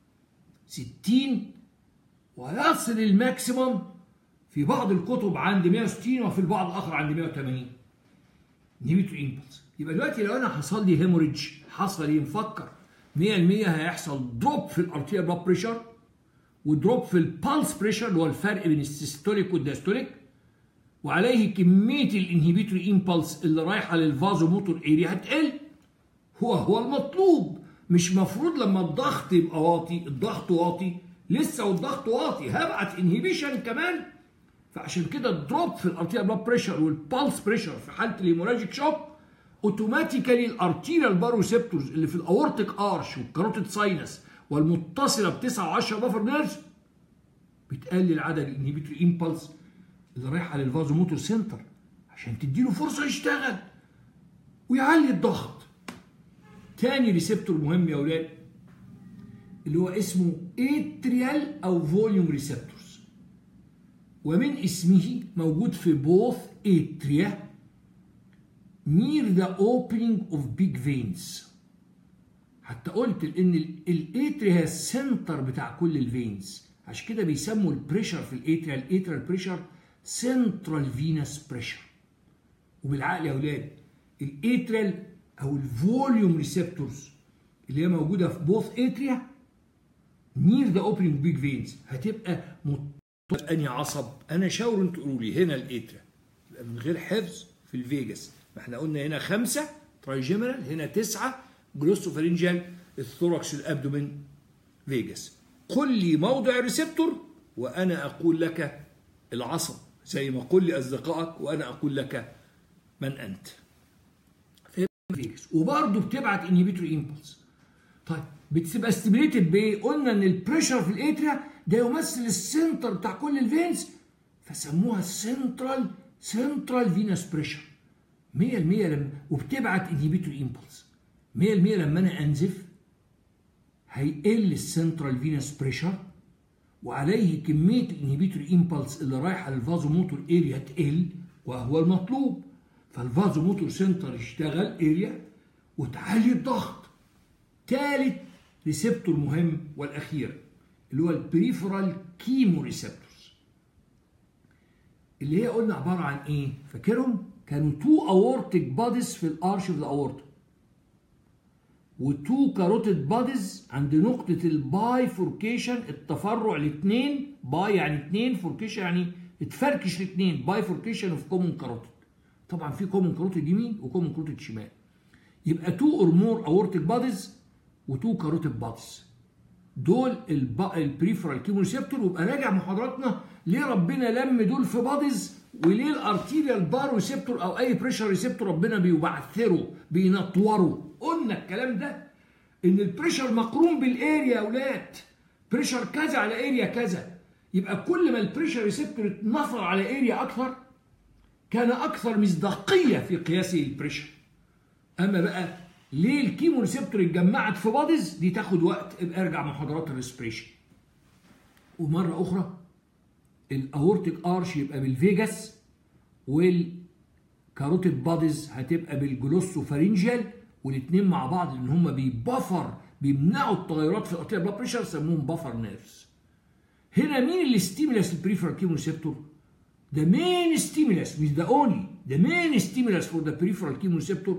60 ويصل الماكسيمم في بعض الكتب عند 160 وفي البعض الاخر عند 180 انهبيتوري امبلس يبقى دلوقتي لو انا حصل لي هيموريدج حصل ايه نفكر 100% هيحصل دروب في الارتيريال بلاد بريشر ودروب في البالس بريشر اللي هو الفرق بين السيستوليك والداستوليك وعليه كميه الانهبيتوري امبلس اللي رايحه للفازو موتور اريا هتقل هو هو المطلوب مش مفروض لما الضغط يبقى واطي الضغط واطي لسه والضغط واطي هبعت انهبيشن كمان فعشان كده الدروب في الارتيريال بلاد بريشر والبالس بريشر في حاله الهيموراجيك شوك اوتوماتيكالي الارتيريال باروسيبتورز اللي في الاورتيك ارش والكاروتيد ساينس والمتصله ب 9 و10 بافر نيرز بتقلل عدد الانهبيتوري امبلس اللي رايحه للفازو موتور سنتر عشان تديله فرصه يشتغل ويعلي الضغط تاني ريسبتور مهم يا اولاد اللي هو اسمه اتريال او فوليوم ريسبتورز ومن اسمه موجود في بوث اتريا near the opening of big veins حتى قلت ان الاتريا هي السنتر بتاع كل الفينز عشان كده بيسموا البريشر في الاتريا الاتريال بريشر سنترال فينس بريشر وبالعقل يا اولاد الاتريال او الفوليوم ريسبتورز اللي هي موجوده في بوث اتريا نير ذا اوبننج بيج فينز هتبقى متصل انهي عصب انا شاور انتوا قولوا لي هنا الاتريا يبقى من غير حفظ في الفيجاس ما احنا قلنا هنا خمسه ترايجيمرال هنا تسعه جلوسوفارينجال الثوركس الابدومين فيجاس قل لي موضع الريسبتور وانا اقول لك العصب زي ما قل لي اصدقائك وانا اقول لك من انت فيجاس وبرضه بتبعت انهبيتوري امبلس طيب بتبقى ستيميليتد بايه؟ قلنا ان البريشر في الاتريا ده يمثل السنتر بتاع كل الفينز فسموها السنترال سنترال فينس بريشر 100% لما وبتبعت انهبيتوري امبلس 100% لما انا انزف هيقل السنترال فينس بريشر وعليه كميه الانهبيتوري امبلس اللي رايحه للفازو موتور اريا تقل وهو المطلوب فالفازو موتور سنتر يشتغل اريا وتعلي الضغط ثالث ريسبتور مهم والاخير اللي هو البريفرال كيمو ريسبتورز اللي هي قلنا عباره عن ايه فاكرهم كانوا تو اورتيك باديز في الارش اوف ذا اورتا وتو كاروتيد باديز عند نقطة الباي فوركيشن التفرع الاثنين باي يعني اثنين فوركيشن يعني اتفركش الاثنين باي فوركيشن اوف كومون كاروتيد طبعا في كومون كاروتيد يمين وكومون كاروتيد شمال يبقى تو اور مور اورتيك باديز وتو كاروتيد باديز دول البريفرال كيمو ريسبتور ويبقى راجع محاضراتنا ليه ربنا لم دول في باديز وليه الارتيريال بار ريسبتور او اي بريشر ريسبتور ربنا بيبعثره بينطوره قلنا الكلام ده ان البريشر مقرون بالاريا يا اولاد بريشر كذا على اريا كذا يبقى كل ما البريشر ريسبتور اتنفر على اريا اكثر كان اكثر مصداقيه في قياسه البريشر اما بقى ليه الكيمو ريسبتور اتجمعت في باديز دي تاخد وقت ابقى ارجع محاضرات الريسبريشن ومره اخرى الاورتيك ارش يبقى بالفيجاس والكاروتيد باديز هتبقى بالجلوسوفارينجيال والاثنين مع بعض لان هم بيبفر بيمنعوا التغيرات في الارتيريال بلاد بريشر سموهم بفر نيرفز هنا مين اللي ستيمولاس البريفرال كيمو ريسبتور the main stimulus مش the only the main stimulus for the peripheral chemoreceptor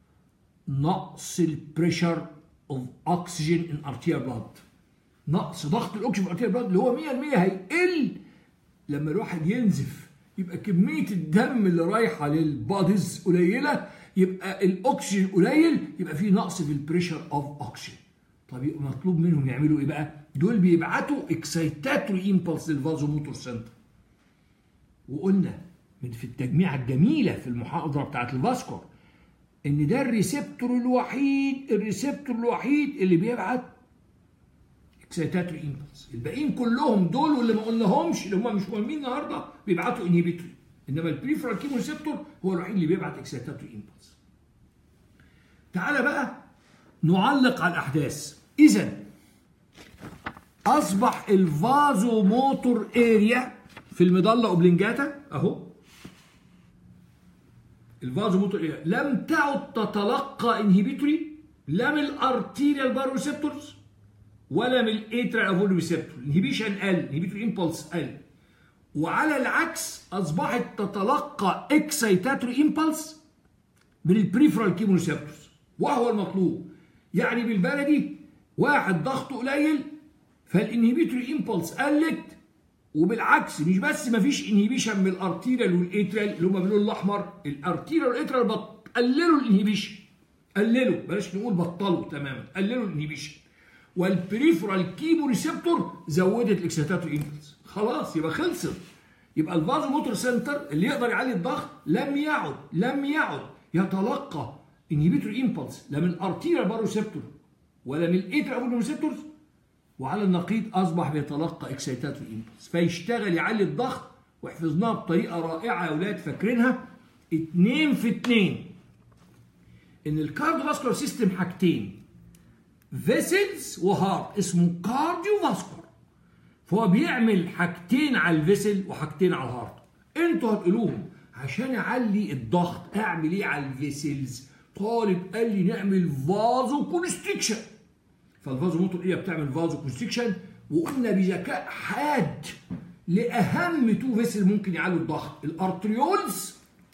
نقص البريشر اوف اوكسجين ان ارتيريال بلاد نقص ضغط الاكسجين في الارتيريال بلاد اللي هو 100% هيقل لما الواحد ينزف يبقى كميه الدم اللي رايحه للباديز قليله يبقى الاكسجين قليل يبقى في نقص في البريشر اوف اوكسجين طب يبقى مطلوب منهم يعملوا ايه بقى؟ دول بيبعتوا اكسيتاتوري امبلس للفازو موتور سنتر وقلنا من في التجميعه الجميله في المحاضره بتاعت الفاسكور ان ده الريسبتور الوحيد الريسبتور الوحيد اللي بيبعت اكسيتاتوري امبلس الباقيين كلهم دول واللي ما قلناهمش اللي هم مش مهمين النهارده بيبعتوا انهبيتوري انما البريفرال كيمو ريسبتور هو الوحيد اللي بيبعت اكسيتاتوري امبلس تعالى بقى نعلق على الاحداث اذا اصبح الفازو موتور اريا في المضله اوبلنجاتا اهو الفازو موتور اريا لم تعد تتلقى انهبيتوري لا من الارتيريال باروسيبتورز ولا من الاتريال افولو ريسبتور انهبيشن قل انهبيتوري امبلس قل وعلى العكس اصبحت تتلقى اكسيتاتوري امبلس من البريفرال كيمونوسيبتورز وهو المطلوب يعني بالبلدي واحد ضغطه قليل فالانهبيتوري امبلس قلت وبالعكس مش بس ما فيش انهبيشن من الارتيريال والاتريال اللي هم باللون الاحمر الارتيريال والاتريال قللوا الانهبيشن قللوا بلاش نقول بطلوا تماما قللوا الانهبيشن والبريفرال كيمو ريسبتور زودت الاكسيتاتوري امبلس خلاص يبقى خلصت يبقى الفازو موتور سنتر اللي يقدر يعلي الضغط لم يعد لم يعد يتلقى انهبيتور امبلس لا من الارتيريال باروسيبتور ولا من الاتريال ريسبتورز وعلى النقيض اصبح بيتلقى اكسيتاتوري امبلس فيشتغل يعلي الضغط وحفظناها بطريقه رائعه يا اولاد فاكرينها اتنين في اتنين ان الكارديو فاسكولار سيستم حاجتين فيسلز وهارت اسمه كارديو فاسكولار فهو بيعمل حاجتين على الفيسل وحاجتين على الهارت انتوا هتقولوهم عشان اعلي الضغط اعمل ايه على الفيسلز طالب قال لي نعمل فازو كونستريكشن فالفازو موتور ايه بتعمل فازو كونستريكشن وقلنا بذكاء حاد لاهم تو فيسل ممكن يعلوا الضغط الارتريولز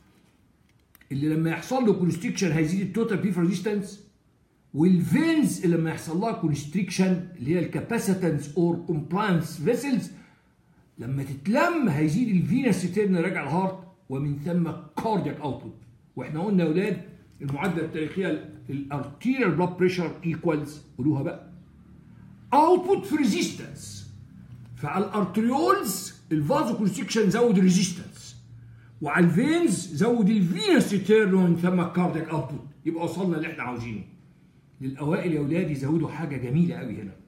اللي لما يحصل له كونستريكشن هيزيد التوتال بيف ريزيستنس والفينز اللي لما يحصل لها كونستريكشن اللي هي الكاباسيتنس اور كومبلاينس فيسلز لما تتلم هيزيد الفينس ستيرن راجع الهارت ومن ثم كاردياك اوتبوت واحنا قلنا يا اولاد المعادله التاريخيه الارتيريال بلاد بريشر ايكوالز قولوها بقى اوتبوت في ريزيستنس فعلى الارتريولز الفازو كونستريكشن زود الريزيستنس وعلى الفينز زود الفينس ستيرن ومن ثم الكاردياك اوتبوت يبقى وصلنا اللي احنا عاوزينه للاوائل يا اولاد يزودوا حاجه جميله قوي هنا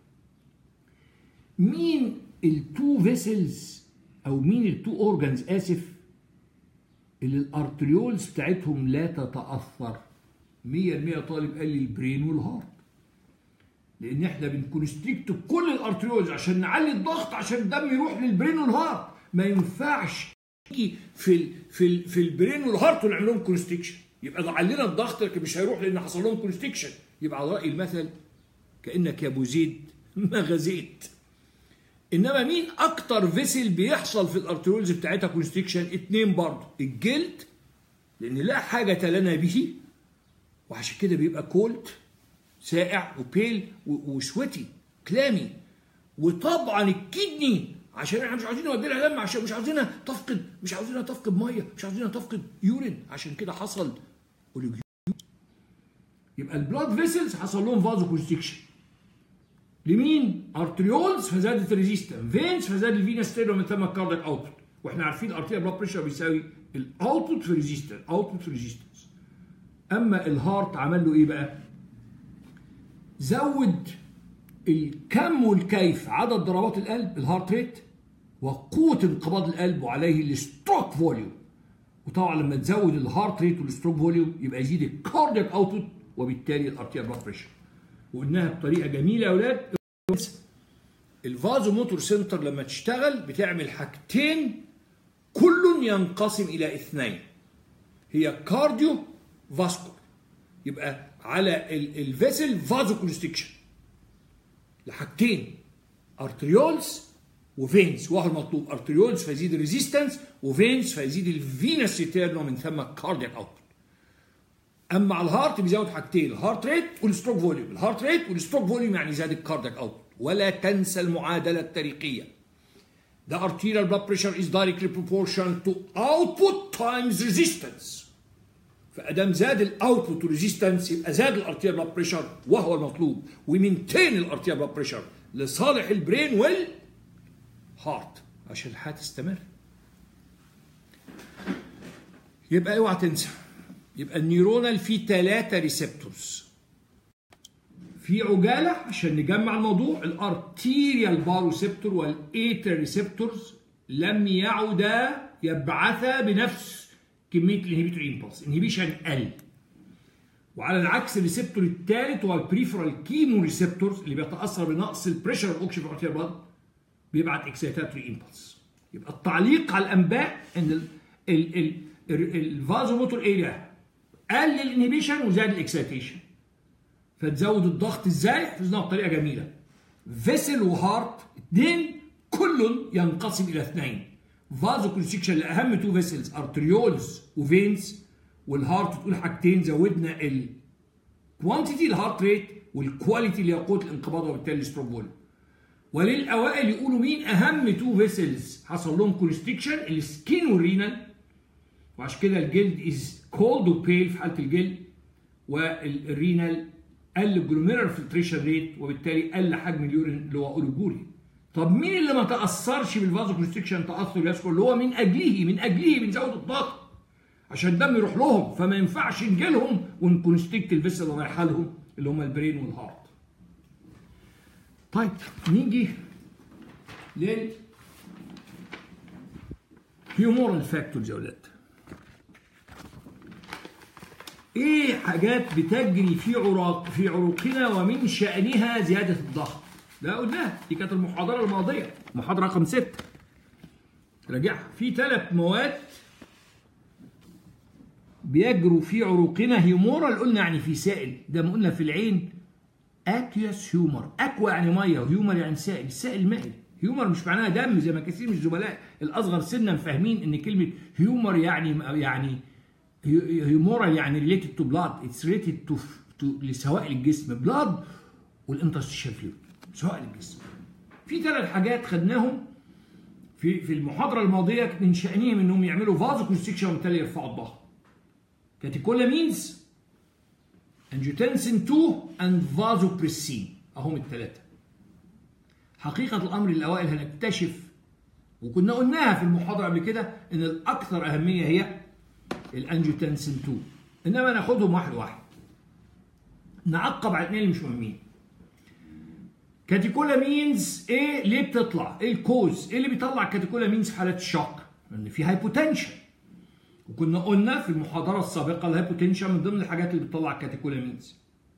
مين التو فيسلز او مين التو اورجانز اسف اللي الارتريولز بتاعتهم لا تتاثر 100% طالب قال لي البرين والهارت لان احنا بنكونستريكت كل الارتريولز عشان نعلي الضغط عشان الدم يروح للبرين والهارت ما ينفعش يجي في ال في ال في البرين والهارت ونعمل لهم كونستريكشن يبقى علينا الضغط لكن مش هيروح لان حصل لهم كونستريكشن يبقى على راي المثل كانك يا ابو زيد ما غزيت انما مين اكتر فيسل بيحصل في الارتريولز بتاعتها كونستريكشن اتنين برضه الجلد لان لا حاجه لنا به وعشان كده بيبقى كولد ساقع وبيل وسويتي كلامي وطبعا الكدني عشان احنا مش عاوزين نودي لها دم عشان مش عاوزينها تفقد مش عاوزينها تفقد ميه مش عاوزينها تفقد يورين عشان كده حصل اوليجيو يبقى البلاد فيسلز حصل لهم فازو كونستريكشن لمين؟ ارتريولز فزادت الريزيستنس فينز فزاد الفينس ستيرو من ثم الكاردياك اوتبوت واحنا عارفين الارتيريال بلاد بريشر بيساوي الاوتبوت في ريزيستنس اوتبوت في ريزيستنس اما الهارت عمل له ايه بقى؟ زود الكم والكيف عدد ضربات القلب الهارت ريت وقوة انقباض القلب وعليه الستروك فوليوم وطبعا لما تزود الهارت ريت والستروك فوليوم يبقى يزيد الكاردياك اوتبوت وبالتالي الارتيريال بلاد بريشر وقلناها بطريقه جميله يا اولاد الفازو موتور سنتر لما تشتغل بتعمل حاجتين كل ينقسم الى اثنين هي كارديو فاسكولار يبقى على الفيسل فازو كونستريكشن لحاجتين ارتريولز وفينز وهو المطلوب ارتريولز فيزيد الريزيستنس وفينز فيزيد الفينس سيتيرنو من ثم كاردياك اوتبوت اما على الهارت بيزود حاجتين الهارت ريت والستروك فوليوم الهارت ريت والستروك فوليوم يعني زاد الكاردياك اوتبوت ولا تنسى المعادله التاريخيه The arterial blood pressure is directly proportional to output times resistance. فادام زاد الاوتبوت والريزيستنس يبقى زاد الارتيريال بلاد بريشر وهو المطلوب ومينتين الارتيريال بلاد بريشر لصالح البرين والهارت عشان الحياه تستمر. يبقى اوعى تنسى يبقى النيورونال فيه ثلاثة ريسبتورز في عجالة عشان نجمع الموضوع الارتيريال باروسيبتور والايتر ريسبتورز لم يعدا يبعثا بنفس كمية الانهبيتور امبلس انهبيشن قل وعلى العكس الريسبتور الثالث هو البريفرال كيمو ريسبتورز اللي بيتاثر بنقص البريشر الاوكسجين في الارتيال بلاد بيبعت اكسيتاتوري امبلس يبقى التعليق على الانباء ان الفازوموتور اريا قلل الانهبيشن وزاد الاكسيتيشن فتزود الضغط ازاي؟ حفظناها بطريقه جميله فيسل وهارت اثنين كل ينقسم الى اثنين فازو كونستريكشن لاهم تو فيسلز ارتريولز وفينز والهارت تقول حاجتين زودنا الكوانتيتي الهارت ريت والكواليتي اللي هي قوه الانقباض وبالتالي الستروب وللاوائل يقولوا مين اهم تو فيسلز حصل لهم كونستريكشن السكين والرينال وعشان كده الجلد از كولد وبيل في حاله الجلد والرينال قل الجلوميرال فلتريشن ريت وبالتالي قل حجم اليورين اللي هو اوليجوري طب مين اللي ما تاثرش بالفازو كونستريكشن تاثر يذكر اللي هو من اجله من اجله بنزود الضغط عشان الدم يروح لهم فما ينفعش نجي لهم ونكونستريكت الفيسل اللي رايحه لهم اللي هم البرين والهارت طيب نيجي لل هيومورال فاكتورز يا ولاد ايه حاجات بتجري في عروق في عروقنا ومن شأنها زيادة الضغط ده قلناها دي كانت المحاضرة الماضية محاضرة رقم ستة راجعها في ثلاث مواد بيجروا في عروقنا هيومورال قلنا يعني في سائل ده ما قلنا في العين اكيوس هيومر اكوا يعني ميه وهيومر يعني سائل السائل مائل هيومر مش معناها دم زي ما كثير من الزملاء الاصغر سنا فاهمين ان كلمه هيومر يعني يعني هيومورال يعني ريليتد تو بلاد اتس ريليتد تو لسوائل الجسم بلاد والانترستيشال فلويد سوائل الجسم في ثلاث حاجات خدناهم في في المحاضره الماضيه من شانهم انهم يعملوا فازو كونستريكشن وبالتالي يرفعوا الضغط كاتيكولامينز انجيوتنسين 2 اند فازوبريسين اهم الثلاثه حقيقه الامر الاوائل هنكتشف وكنا قلناها في المحاضره قبل كده ان الاكثر اهميه هي الانجيوتنسين 2 انما ناخدهم واحد واحد نعقب على الاثنين اللي مش مهمين كاتيكولامينز ايه ليه بتطلع ايه الكوز ايه اللي بيطلع كاتيكولامينز في حالات الشوك ان في هايبوتنشن وكنا قلنا في المحاضره السابقه الهايبوتنشن من ضمن الحاجات اللي بتطلع الكاتيكولامينز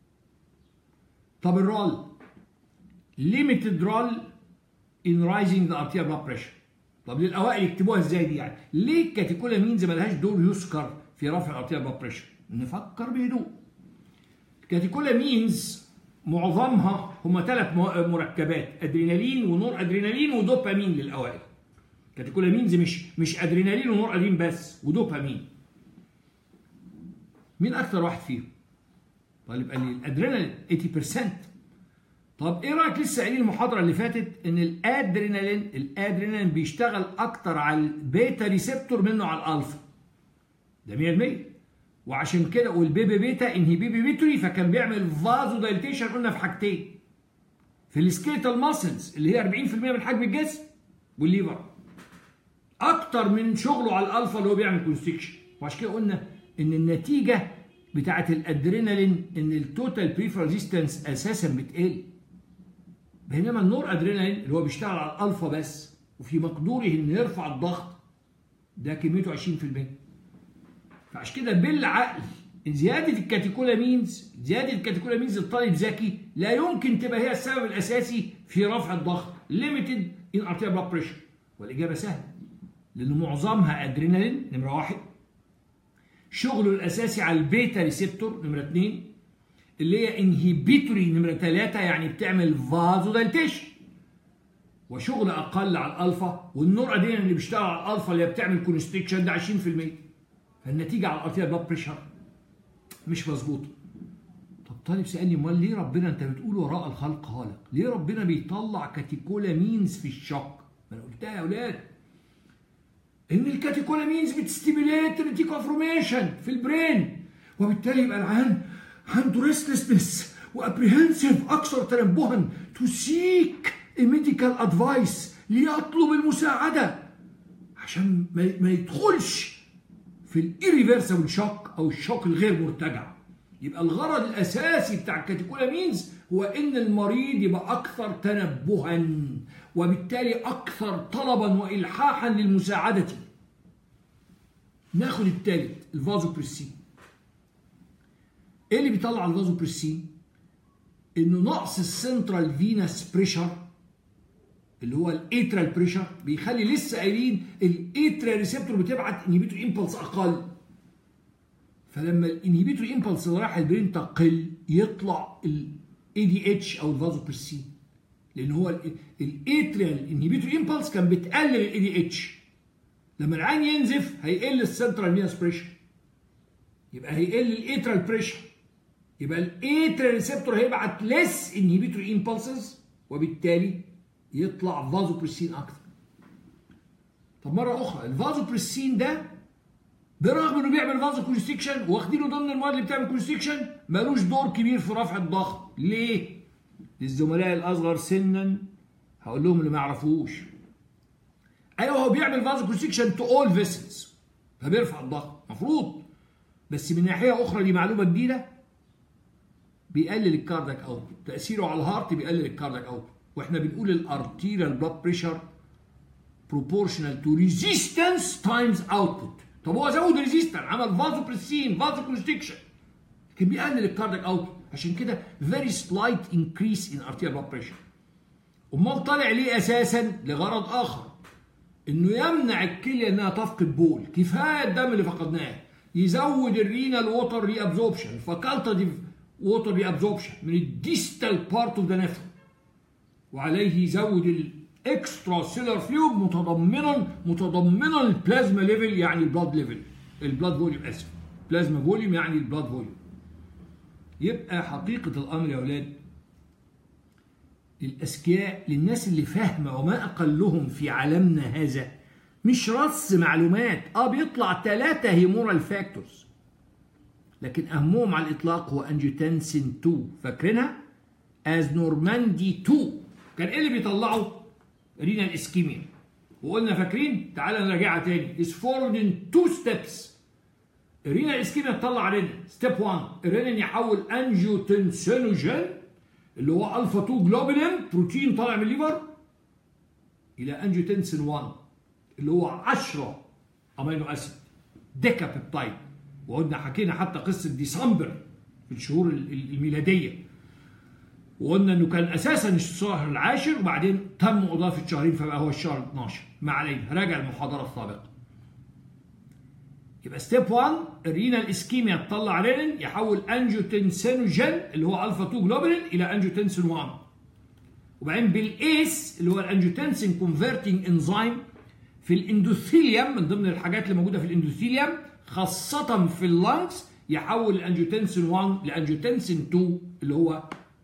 طب الرول ليميتد رول ان رايزنج ذا ارتيال بلاد بريشر طب للاوائل يكتبوها ازاي دي يعني ليه الكاتيكولامينز ملهاش دور يذكر في رفع الارتيال بلاد بريشر نفكر بهدوء الكاتيكولامينز معظمها هم ثلاث مركبات ادرينالين ونور ادرينالين ودوبامين للاوائل كاتيكولامينز مش مش ادرينالين ونور ادرين بس ودوبامين مين اكتر واحد فيهم طيب يبقى الادرينالين 80% طب ايه رايك لسه قايلين المحاضره اللي فاتت ان الادرينالين الادرينالين بيشتغل اكتر على البيتا ريسبتور منه على الالفا ده 100% وعشان كده والبيبي بيتا انهبيبي بيتوري فكان بيعمل فازو دايليتيشن قلنا في حاجتين في السكيتال ماسلز اللي هي 40% من حجم الجسم والليفر اكتر من شغله على الالفا اللي هو بيعمل كونستريكشن وعشان كده قلنا ان النتيجه بتاعه الادرينالين ان التوتال بريف ريزيستنس اساسا بتقل بينما النور ادرينالين اللي هو بيشتغل على الالفا بس وفي مقدوره انه يرفع الضغط ده كميته 20% فعشان كده بالعقل زياده الكاتيكولامينز زياده الكاتيكولامينز الطالب ذكي لا يمكن تبقى هي السبب الاساسي في رفع الضغط ليميتد ان ارتيال بلاد بريشر والاجابه سهله لان معظمها ادرينالين نمره واحد شغله الاساسي على البيتا ريسبتور نمره اثنين اللي هي انهيبيتوري نمره ثلاثه يعني بتعمل فازو دايلتيشن وشغل اقل على الالفا والنور ادرينالين اللي بيشتغل على الالفا اللي هي بتعمل كونستريكشن ده 20% فالنتيجه على الارتيال بلاد بريشر مش مظبوطه طب طالب سالني امال ليه ربنا انت بتقول وراء الخلق خالق ليه ربنا بيطلع كاتيكولامينز في الشوك ما انا قلتها يا اولاد ان الكاتيكولامينز بتستيميليت ريتيكو فورميشن في البرين وبالتالي يبقى العيان عنده ريستلسنس وابريهنسيف اكثر تنبها تو سيك ميديكال ادفايس ليطلب المساعده عشان ما يدخلش في الايريفرسبل شوك او الشوك الغير مرتجع يبقى الغرض الاساسي بتاع الكاتيكولامينز هو ان المريض يبقى اكثر تنبها وبالتالي اكثر طلبا والحاحا للمساعده ناخد الثالث الفازوبريسين ايه اللي بيطلع الفازوبريسين انه نقص السنترال فينس بريشر اللي هو الاترال بريشر بيخلي لسه قايلين الاترال ريسبتور بتبعت انهبيتور امبلس اقل فلما الانهبيتور امبلس اللي رايح البرين تقل يطلع الاي دي اتش او الفازوبريسين لان هو الاتريال انهبيتور امبلس كان بتقلل الاي دي اتش لما العين ينزف هيقل السنترال فينس بريشر يبقى هيقل الاترال بريشر يبقى الاترال ريسبتور هيبعت ليس انهبيتور امبلسز وبالتالي يطلع فازوبريسين اكتر طب مره اخرى الفازوبريسين ده برغم انه بيعمل فازو كونستكشن واخدينه ضمن المواد اللي بتعمل كونستكشن ملوش دور كبير في رفع الضغط ليه؟ للزملاء الاصغر سنا هقول لهم اللي ما يعرفوش ايوه هو بيعمل فازو كونستكشن تو اول فيسلز فبيرفع الضغط المفروض بس من ناحيه اخرى دي معلومه جديده بيقلل الكاردك اوت تاثيره على الهارت بيقلل الكاردك اوت واحنا بنقول الارتيريال بلاد بريشر proportional to resistance times output طب هو زود ريزيستنس عمل فازو بريسين فازو كونستكشن كان بيقلل الكاردك اوت عشان كده very slight increase in arterial blood pressure امال طالع ليه اساسا لغرض اخر انه يمنع الكليه انها تفقد بول كفايه الدم اللي فقدناه يزود الرينال ووتر ري ابزوربشن فاكالتاتيف ووتر ري ابزوربشن من الديستال بارت اوف ذا نفر وعليه يزود الاكسترا سيلر فلويد متضمنا متضمنا البلازما ليفل يعني البلاد ليفل البلاد فوليوم اسف بلازما فوليوم يعني البلاد فوليوم يبقى حقيقه الامر يا اولاد للاذكياء للناس اللي فاهمه وما اقلهم في عالمنا هذا مش رص معلومات اه بيطلع ثلاثه هيمورال فاكتورز لكن اهمهم على الاطلاق هو انجيوتنسين 2 فاكرينها از نورماندي 2 كان ايه اللي بيطلعه رينال اسكيميا وقلنا فاكرين تعالى نراجعها تاني is formed in two steps الرينال اسكيميا تطلع رينين ستيب 1 الرينين يحول انجيوتنسينوجين اللي هو الفا 2 جلوبولين بروتين طالع من الليفر الى انجيوتنسين 1 اللي هو 10 امينو اسيد ديكا بيبتايد وقلنا حكينا حتى قصه ديسمبر في الشهور الميلاديه وقلنا انه كان اساسا الشهر العاشر وبعدين تم اضافه شهرين فبقى هو الشهر 12 ما علينا راجع المحاضره السابقه يبقى ستيب 1 الرينال اسكيميا تطلع رينين يحول انجيوتنسينوجين اللي هو الفا 2 جلوبولين الى انجيوتنسين 1 وبعدين بالايس اللي هو الانجيوتنسين كونفرتنج انزيم في الاندوثيليوم من ضمن الحاجات اللي موجوده في الاندوثيليوم خاصه في اللانكس يحول الانجيوتنسين 1 لانجيوتنسين 2 اللي هو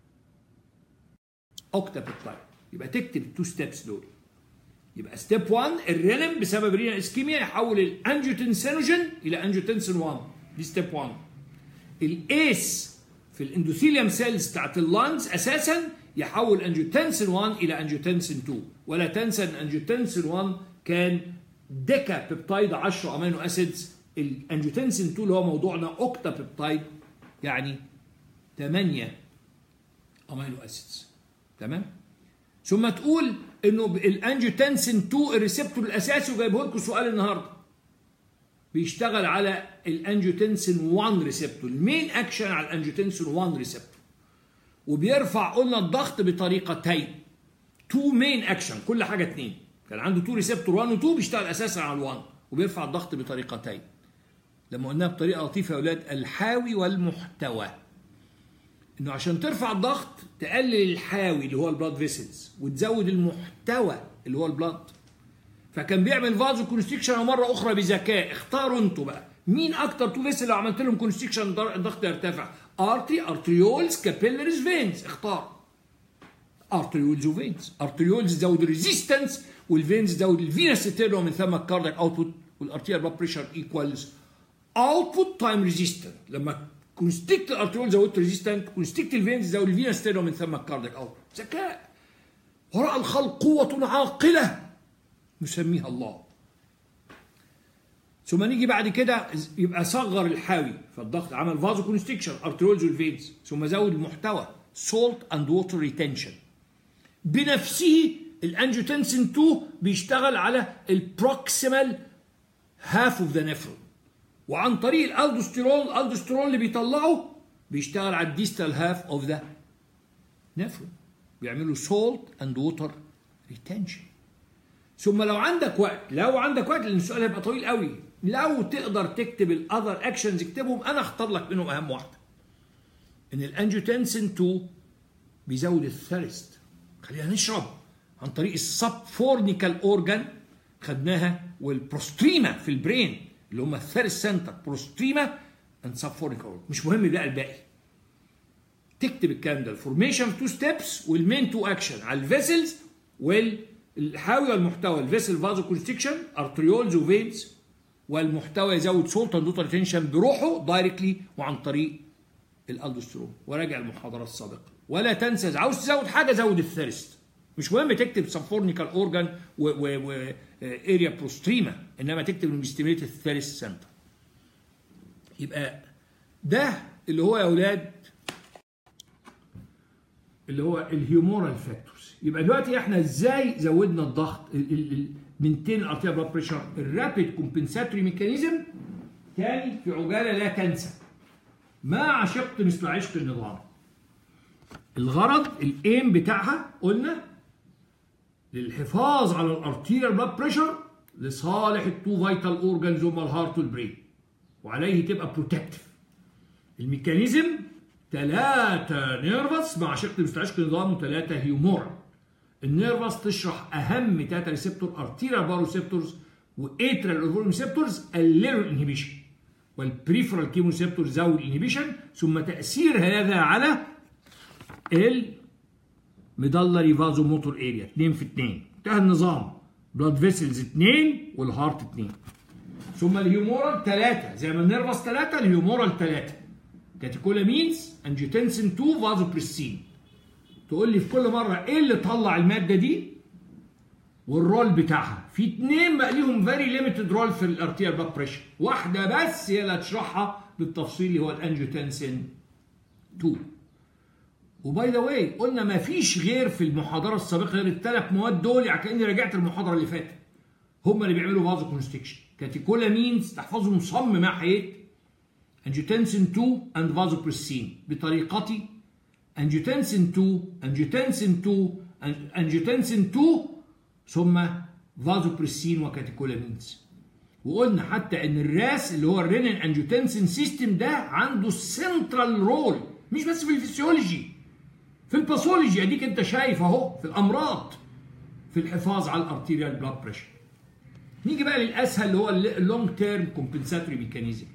اوكتابيبتايد يبقى تكتب التو ستيبس دول يبقى ستيب 1 الرينين بسبب رينال اسكيميا يحول الانجيوتنسينوجين الى انجيوتنسين 1 دي ستيب 1 الايس في الاندوثيليوم سيلز بتاعت اللانجز اساسا يحول انجيوتنسين 1 الى انجيوتنسين 2 ولا تنسى ان انجيوتنسين 1 كان ديكا بيبتايد 10 امينو اسيدز الانجيوتنسين 2 اللي هو موضوعنا اوكتا بيبتايد يعني 8 امينو اسيدز تمام ثم تقول انه الانجيوتنسين 2 الريسبتور الاساسي وجايبه لكم سؤال النهارده بيشتغل على الانجيوتنسين 1 ريسبتور المين اكشن على الانجيوتنسين 1 ريسبتور وبيرفع قلنا الضغط بطريقتين تو مين اكشن كل حاجه اتنين كان عنده تو ريسبتور 1 و 2 بيشتغل اساسا على ال1 وبيرفع الضغط بطريقتين لما قلناها بطريقه لطيفه يا اولاد الحاوي والمحتوى انه عشان ترفع الضغط تقلل الحاوي اللي هو البلاد فيسلز وتزود المحتوى اللي هو البلاد فكان بيعمل فازو كونستريكشن مره اخرى بذكاء اختاروا انتوا بقى مين اكتر تو فيسل لو عملت لهم كونستريكشن الضغط يرتفع ارتري ارتريولز كابيلاريز فينز اختار ارتريولز وفينز ارتريولز زود الريزيستنس والفينز زود الفينس ستيرو من ثم الكاردياك اوتبوت والارتيال بلاد بريشر ايكوالز اوتبوت تايم ريزيستنت لما كونستكت الارتريول زودت ريزيستنت كونستكت الفينز زود الفينا ستيرو من ثم الكاردياك اوت ذكاء وراء الخلق قوة عاقلة نسميها الله ثم نيجي بعد كده يبقى صغر الحاوي فالضغط عمل فازو كونستكشن ارتريولز والفينز ثم زود المحتوى سولت اند ووتر ريتنشن بنفسه الانجيوتنسين 2 بيشتغل على البروكسيمال هاف اوف ذا نفرون وعن طريق الالدوستيرون الالدوستيرون اللي بيطلعه بيشتغل على الديستال هاف اوف ذا نفرون بيعملوا سولت اند ووتر ريتنشن ثم لو عندك وقت لو عندك وقت لان السؤال هيبقى طويل قوي لو تقدر تكتب الاذر اكشنز اكتبهم انا اختار لك منهم اهم واحده ان الانجيوتنسين 2 بيزود الثيرست خلينا نشرب عن طريق السب فورنيكال اورجان خدناها والبروستريما في البرين اللي هم الثيرست سنتر بروستريما اند سب فورنيكال اورجان مش مهم بقى الباقي تكتب الكلام ده الفورميشن تو ستيبس والمين تو اكشن على الفيسلز والحاوي والمحتوى الفيسل فازو كونستكشن ارتريولز وفينز والمحتوى يزود سولت اند ووتر ريتنشن بروحه دايركتلي وعن طريق الالدوسترون وراجع المحاضرات السابقه ولا تنسى عاوز تزود حاجه زود الثيرست مش مهم تكتب سبفورنيكال اورجان و, و, و اريا بروستريما انما تكتب انه بيستيميليت الثيرست سنتر يبقى ده اللي هو يا اولاد اللي هو الهيومورال فاكتورز يبقى دلوقتي احنا ازاي زودنا الضغط منتين الارتيا بلاد بريشر الرابيد كومبنساتوري ميكانيزم تاني في عجاله لا تنسى ما عشقت مثل عشق النظام الغرض الايم بتاعها قلنا للحفاظ على الارتيريال بلاد بريشر لصالح التو فيتال اورجانز هما الهارت والبرين وعليه تبقى بروتكتيف الميكانيزم ثلاثة نيرفس مع شق مستعشق نظام وثلاثة هيومورال النيرفس تشرح أهم ثلاثة ريسبتور ارتيريال بارو ريسبتورز واتريال اورفول ريسبتورز قللوا الانهبيشن والبريفرال كيمو ريسبتور زود الانهبيشن ثم تأثير هذا على الميدالري فازو موتور اريا 2 في 2 انتهى النظام بلاد فيسلز 2 والهارت 2 ثم الهيومورال 3 زي ما النيرفس 3 الهيومورال 3 كاتيكولامينز انجيوتنسين 2 فازوبريسين تقول لي في كل مره ايه اللي طلع الماده دي والرول بتاعها في اتنين بقى ليهم فيري ليميتد رول في الارتيال بلاد بريشر واحده بس هي اللي هتشرحها بالتفصيل اللي هو الانجيوتنسين 2 وباي ذا واي قلنا ما فيش غير في المحاضره السابقه غير الثلاث مواد دول يعني كاني رجعت المحاضره اللي فاتت هم اللي بيعملوا فازو كونستكشن كاتيكولامينز تحفظهم صم مع حيط انجيوتنسين 2 اند فازوبريسين بطريقتي انجيوتنسين 2 انجيوتنسين 2 انجيوتنسين 2 ثم فازوبريسين وكاتيكولامينز وقلنا حتى ان الراس اللي هو الرينين انجيوتنسين سيستم ده عنده سنترال رول مش بس في الفسيولوجي في الباثولوجي اديك انت شايف اهو في الامراض في الحفاظ على الارتيريال بلاد بريشر نيجي بقى للاسهل اللي هو اللونج تيرم كومبنساتوري ميكانيزم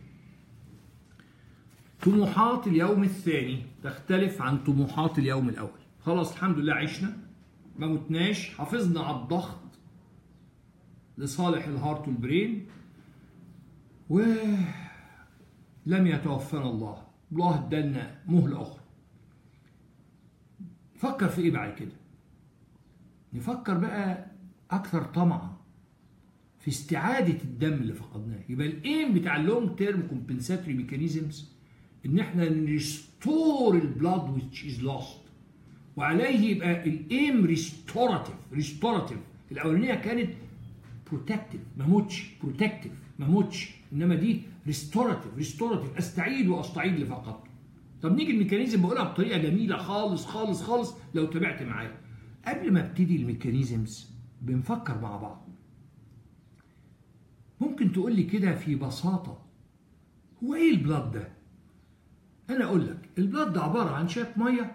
طموحات اليوم الثاني تختلف عن طموحات اليوم الاول خلاص الحمد لله عشنا ما متناش حافظنا على الضغط لصالح الهارت والبرين ولم يتوفانا الله الله ادالنا مهلة أخرى نفكر في إيه بعد كده نفكر بقى أكثر طمعا في استعادة الدم اللي فقدناه يبقى الإيم بتاع اللونج تيرم كومبنساتوري ميكانيزمز إن إحنا نريستور البلاد which is lost وعليه يبقى الإيم ريستوراتيف ريستوراتيف الأولانية كانت بروتكتيف ما موتش بروتكتيف ما موتش انما دي ريستوراتيف ريستوراتيف استعيد واستعيد اللي فقدته طب نيجي الميكانيزم بقولها بطريقه جميله خالص خالص خالص لو تابعت معايا قبل ما ابتدي الميكانيزمز بنفكر مع بعض ممكن تقول لي كده في بساطه هو ايه البلاد ده انا اقول لك البلاد ده عباره عن شويه ميه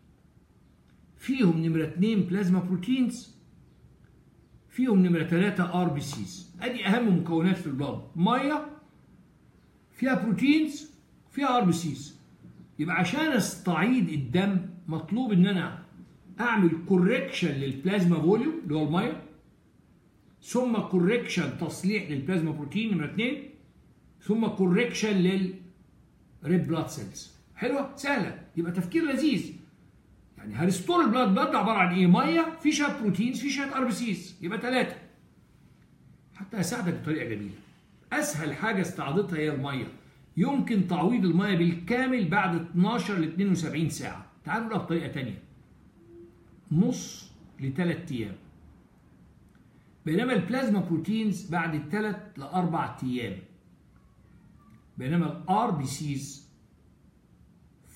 فيهم نمره 2 بلازما بروتينز فيهم نمرة 3 ار بي سيز ادي اهم مكونات في البلاد ميه فيها بروتينز فيها ار بي سيز يبقى عشان استعيد الدم مطلوب ان انا اعمل كوركشن للبلازما فوليوم اللي هو الميه ثم كوركشن تصليح للبلازما بروتين نمرة 2 ثم كوركشن للريد بلاد سيلز حلوه سهله يبقى تفكير لذيذ يعني هريستور البلاد بلاد عباره عن ايه؟ ميه في شويه بروتينز في شويه ار بي سيز يبقى ثلاثه. حتى اساعدك بطريقه جميله. اسهل حاجه استعاضتها هي الميه. يمكن تعويض الميه بالكامل بعد 12 ل 72 ساعه. تعالوا نقولها بطريقه ثانيه. نص لثلاث ايام. بينما البلازما بروتينز بعد ثلاث لاربع ايام. بينما الار بي سيز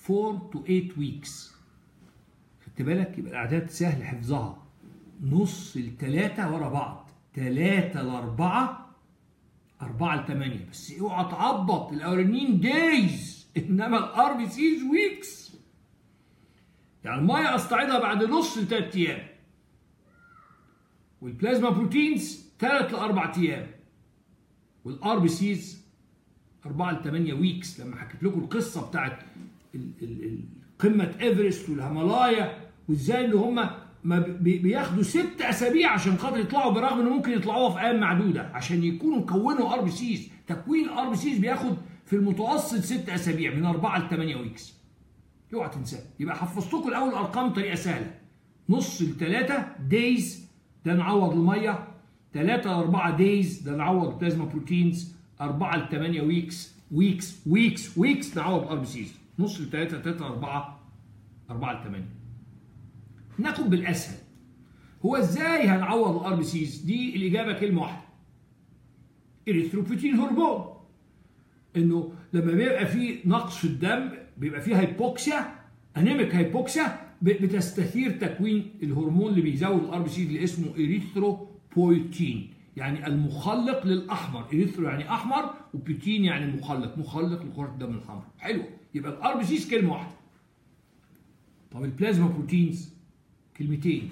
4 to 8 weeks خدت بالك يبقى الاعداد سهل حفظها نص الثلاثه ورا بعض ثلاثة لأربعة أربعة لثمانية بس اوعى تعبط الأولانيين دايز إنما الأر بي سيز ويكس يعني المية أستعيدها بعد نص لثلاث أيام والبلازما بروتينز ثلاث لأربع أيام والار بي سيز 4 ل 8 ويكس لما حكيت لكم القصه بتاعت ال- ال- ال- قمه ايفرست والهيمالايا وازاي ان هم ما بي- بياخدوا ست اسابيع عشان خاطر يطلعوا برغم انه ممكن يطلعوها في ايام معدوده عشان يكونوا كونوا ار بي سيز تكوين الار بي سيز بياخد في المتوسط ست اسابيع من 4 ل 8 ويكس اوعى تنساه يبقى حفظتكم الاول ارقام بطريقه سهله نص لثلاثه دايز ده نعوض الميه 3 ل 4 دايز ده نعوض بلازما بروتينز 4 ل 8 ويكس ويكس ويكس ويكس نعوض ار بي سيز نص ل 3 3 ل 4 4 ل 8 ناخد بالاسهل هو ازاي هنعوض الار بي سيز دي الاجابه كلمه واحده اريثروبوتين هرمون انه لما بيبقى في نقص في الدم بيبقى فيه هايبوكسيا انيميك هايبوكسيا ب- بتستثير تكوين الهرمون اللي بيزود الار بي سي اللي اسمه اريثروبويتين يعني المخلق للاحمر اريثرو يعني احمر وبيوتين يعني مخلق مخلق لكرة الدم الحمراء حلو يبقى الار بي سيز كلمه واحده طب البلازما بروتينز كلمتين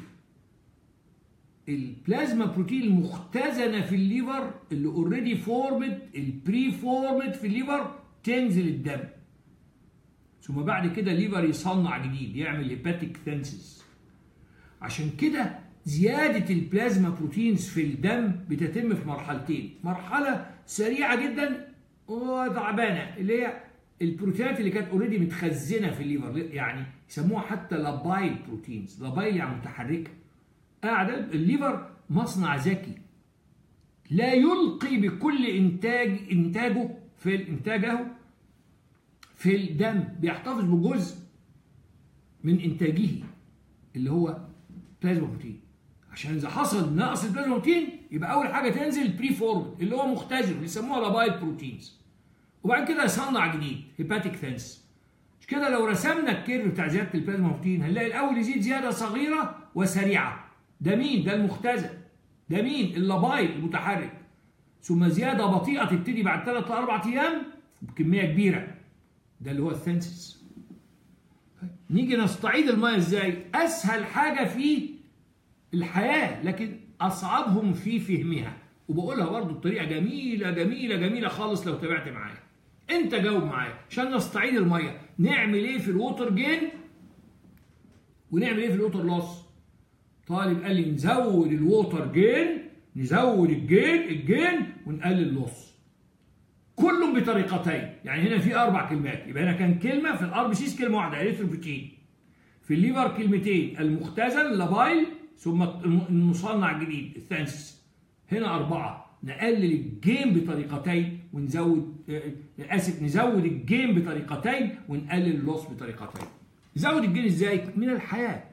البلازما بروتين المختزنه في الليفر اللي اوريدي فورمد البري فورمد في الليفر تنزل الدم ثم بعد كده الليفر يصنع جديد يعمل هيباتيك ثانسيس عشان كده زيادة البلازما بروتينز في الدم بتتم في مرحلتين مرحلة سريعة جدا وتعبانة اللي هي البروتينات اللي كانت اوريدي متخزنة في الليفر يعني يسموها حتى لابايل بروتينز لابايل يعني متحركة قاعدة الليفر مصنع ذكي لا يلقي بكل انتاج انتاجه في انتاجه في الدم بيحتفظ بجزء من انتاجه اللي هو بلازما بروتين عشان اذا حصل نقص البلازما بروتين يبقى اول حاجه تنزل البري فورم اللي هو مختزن اللي يسموها لابايل بروتينز وبعد كده يصنع جديد هيباتيك ثانس مش كده لو رسمنا الكيرف بتاع زياده البلازما بروتين هنلاقي الاول يزيد زياده صغيره وسريعه ده مين ده المختزن ده مين اللابايل المتحرك ثم زياده بطيئه تبتدي بعد 3 ل 4 ايام بكميه كبيره ده اللي هو الثانسيس نيجي نستعيد الميه ازاي اسهل حاجه في الحياه لكن اصعبهم في فهمها وبقولها برضو بطريقه جميله جميله جميله خالص لو تابعت معايا انت جاوب معايا عشان نستعيد الميه نعمل ايه في الووتر جين ونعمل ايه في الووتر لوس طالب قال لي نزود الووتر جين نزود الجين الجين ونقلل اللوس كلهم بطريقتين يعني هنا في اربع كلمات يبقى هنا كان كلمه في الار بي سيس كلمه واحده اريثروبوتين في الليفر كلمتين المختزن لابايل ثم المصنع الجديد الثانسيس هنا اربعه نقلل الجيم بطريقتين ونزود آه، اسف نزود الجيم بطريقتين ونقلل اللوس بطريقتين نزود الجين ازاي من الحياه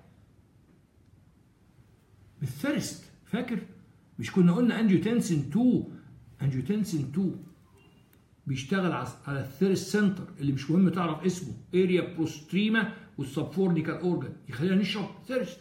بالثيرست فاكر مش كنا قلنا انجيوتنسين 2 انجيوتنسين 2 بيشتغل عس- على الثيرست سنتر اللي مش مهم تعرف اسمه اريا بروستريما والسبفورنيكال اورجان يخلينا نشرب ثيرست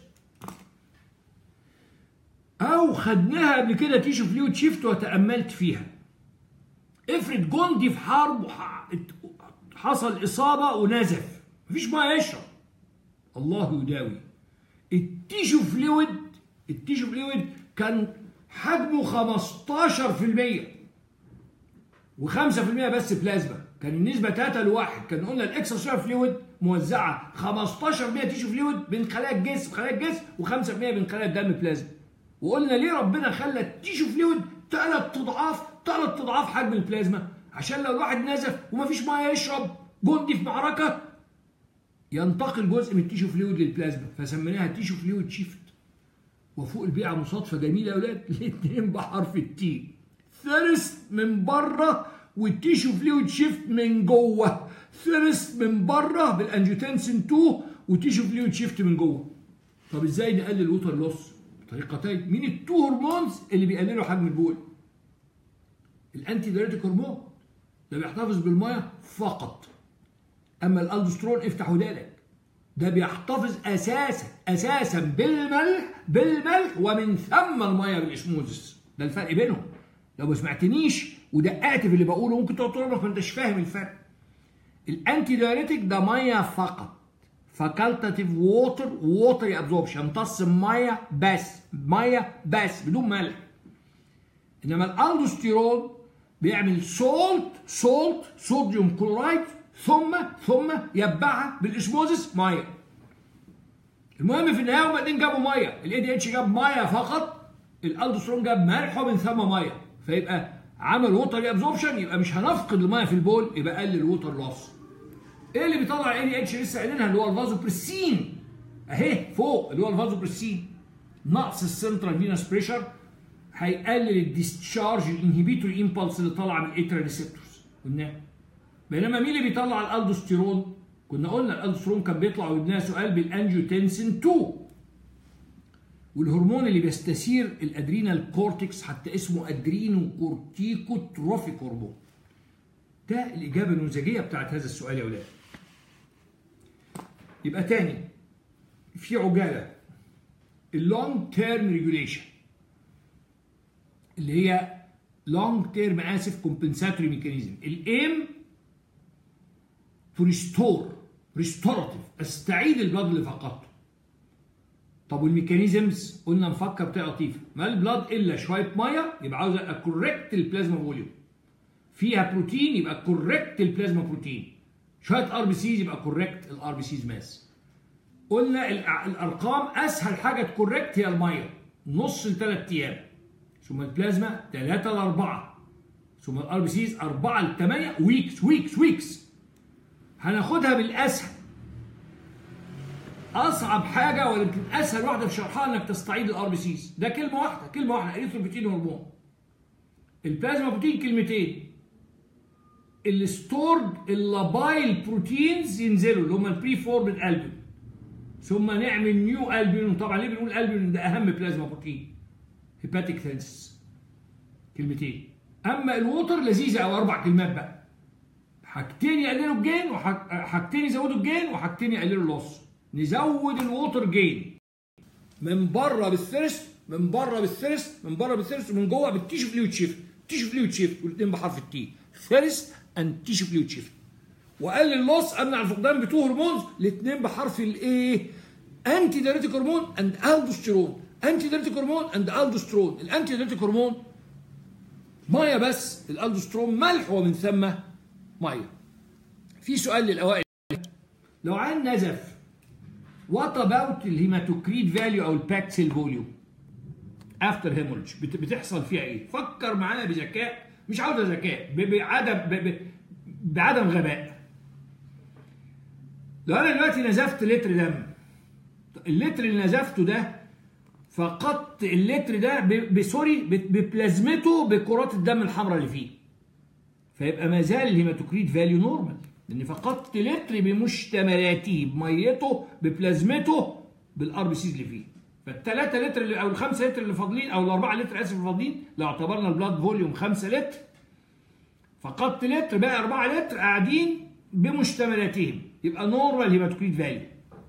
او خدناها قبل كده تيشو فلويد شيفت وتاملت فيها افرض جندي في حرب وح- حصل اصابه ونزف مفيش ميه يشرب الله يداوي التيشو فلويد التيشو فلويد كان حجمه 15% و5% بس بلازما كان النسبة 3 لواحد كان قلنا الاكسترا فلويد موزعة 15% تيشو فلويد بين خلايا الجسم خلايا الجسم و5% بين خلايا الدم بلازما وقلنا ليه ربنا خلى التيشو فلويد ثلاث اضعاف ثلاث اضعاف حجم البلازما عشان لو الواحد نزف ومفيش ميه يشرب جندي في معركة ينتقل جزء من التيشو فلويد للبلازما فسميناها تيشو فلويد شيفت وفوق البيعة مصادفة جميلة يا أولاد الاتنين بحرف التي ثيرست من بره والتيشو فلويد شيفت من جوه ثيرست من بره بالانجيوتنسين 2 وتيشو فلويد شيفت من جوه طب ازاي نقلل الوتر لوس بطريقتين مين التو هرمونز اللي بيقللوا حجم البول الانتي دايريتيك هرمون ده بيحتفظ بالميه فقط اما الالدوسترون افتح ودانك ده بيحتفظ اساسا اساسا بالملح بالملح ومن ثم الميه بالاسموزس ده الفرق بينهم لو ما سمعتنيش ودققت في اللي بقوله ممكن تقعد تقول ما انتش فاهم الفرق الانتي دايريتك ده ميه فقط فاكولتاتيف ووتر ووتر ابزوربشن يمتص ميه بس ميه بس بدون ملح انما الالدوستيرون بيعمل سولت سولت صوديوم كلورايد ثم ثم يتبعها بالاسموزس ميه المهم في النهايه هما الاثنين جابوا ميه الاي دي اتش جاب ميه فقط الالدوسترون جاب ملح ومن ثم ميه فيبقى عمل ووتر ابزوربشن يبقى مش هنفقد الميه في البول يبقى قلل ووتر لوس ايه اللي بيطلع الاي دي اتش لسه قايلينها اللي هو الفازوبريسين اهي فوق اللي هو الفازوبريسين نقص السنترال فينس بريشر هيقلل الديسشارج الانهبيتوري امبلس اللي طالعه من الاترا ريسبتورز قلنا بينما مين اللي بيطلع الالدوستيرون كنا قلنا الالدوستيرون كان بيطلع وابنها سؤال بالانجيوتنسين 2 والهرمون اللي بيستثير الادرينال كورتكس حتى اسمه ادرينو كورتيكو تروفيك هرمون ده الاجابه النموذجيه بتاعت هذا السؤال يا اولاد يبقى تاني في عجاله اللونج تيرم ريجوليشن اللي هي لونج تيرم اسف كومبنساتوري ميكانيزم الايم تو ريستور ريستوراتيف استعيد البلاد اللي فقدته طب والميكانيزمز قلنا نفكر بطريقه لطيفه ما البلاد الا شويه ميه يبقى عاوز اكوركت البلازما فوليوم فيها بروتين يبقى كوركت البلازما بروتين شويه ار بي سيز يبقى كوركت الار بي سيز ماس قلنا الارقام اسهل حاجه تكوركت هي الميه نص لثلاث ايام ثم البلازما 3 ل 4 ثم الار بي سيز 4 ل 8 ويكس ويكس ويكس هناخدها بالاسهل اصعب حاجه ويمكن اسهل واحده في شرحها انك تستعيد الار بي سيز ده كلمه واحده كلمه واحده اريثروبيتين هرمون البلازما بروتين كلمتين الستورد اللابايل بروتينز ينزلوا اللي هم البري فورمد البوم ثم نعمل نيو البوم طبعا ليه بنقول البوم ده اهم بلازما بروتين هيباتيك ثينس كلمتين اما الووتر لذيذه او اربع كلمات بقى حاجتين يقللوا الجين وحاجتين يزودوا الجين وحاجتين يقللوا اللوس نزود الووتر جين من بره بالثرست من بره بالثرست من بره بالثرست ومن جوه بالتيشو فلويد شيفت تيشو فلويد شيفت والاثنين بحرف التي ثيرست اند تيشو فلويد شيفت وقلل اللوس امنع الفقدان بتو هرمونز الاثنين بحرف الايه انتي دايريتيك هرمون اند الدوستيرون انتي دايريتيك هرمون اند الدوسترون الانتي دايريتيك هرمون ميه بس الالدوسترون ملح ومن ثم ميه في سؤال للاوائل لو عين نزف وات اباوت الهيماتوكريت فاليو او الباكسل فوليوم افتر هيموريدج بتحصل فيها ايه فكر معايا بذكاء مش عاوز ذكاء بعدم بعدم غباء لو انا دلوقتي نزفت لتر دم اللتر اللي نزفته ده فقدت اللتر ده بسوري ببلازمته بكرات الدم الحمراء اللي فيه فيبقى ما زال الهيماتوكريت فاليو نورمال لان فقدت لتر بمشتملاته بميته ببلازمته بالار بي سيز اللي فيه فالثلاثة لتر اللي او الخمسة لتر اللي فاضلين او الأربعة لتر اسف اللي فاضلين لو اعتبرنا البلاد فوليوم 5 لتر فقدت لتر بقى 4 لتر قاعدين بمشتملاتهم يبقى نورمال هيماتوكريت فاليو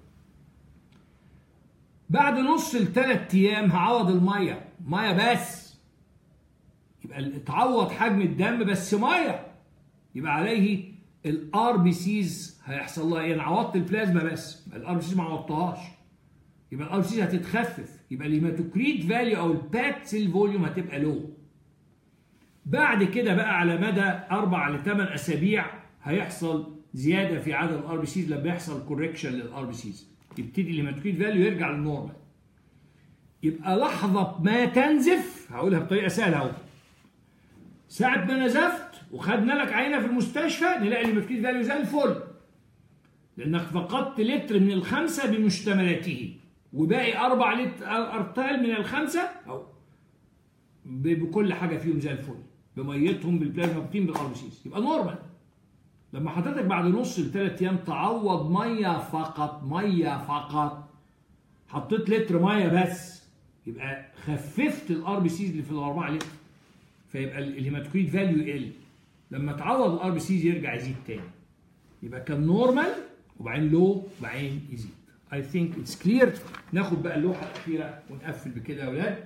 بعد نص لثلاث ايام هعوض الميه ميه بس يبقى تعوض حجم الدم بس ميه يبقى عليه الار بي سيز هيحصل لها ايه؟ انا عوضت البلازما بس الار بي سيز ما عوضتهاش يبقى الار بي سيز هتتخفف يبقى الهيماتوكريت فاليو او البات سيل فوليوم هتبقى لو بعد كده بقى على مدى اربع لثمان اسابيع هيحصل زياده في عدد الار بي سيز لما يحصل كوركشن للار بي سيز يبتدي الهيماتوكريت فاليو يرجع للنورمال يبقى لحظه ما تنزف هقولها بطريقه سهله اهو ساعة ما نزفت وخدنا لك عينة في المستشفى نلاقي الهيماتوكريت فاليو زي الفل لأنك فقدت لتر من الخمسة بمشتملاته وباقي أربع لتر أرتال من الخمسة أو بكل حاجة فيهم زي الفل بميتهم بالبلازما بروتين بالأربسيس يبقى نورمال لما حضرتك بعد نص لثلاث أيام تعوض مية فقط مية فقط حطيت لتر مية بس يبقى خففت الار بي سيز اللي في الأربعة لتر فيبقى الهيماتوكريت فاليو يقل لما تعوض الار بي سيز يرجع يزيد تاني يبقى كان نورمال وبعدين لو وبعدين يزيد I think it's clear ناخد بقى اللوحة الأخيرة ونقفل بكده يا أولاد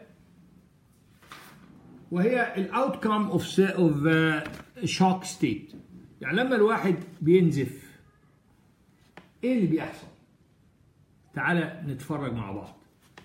وهي الاوتكم اوف اوف شوك ستيت يعني لما الواحد بينزف ايه اللي بيحصل تعالى نتفرج مع بعض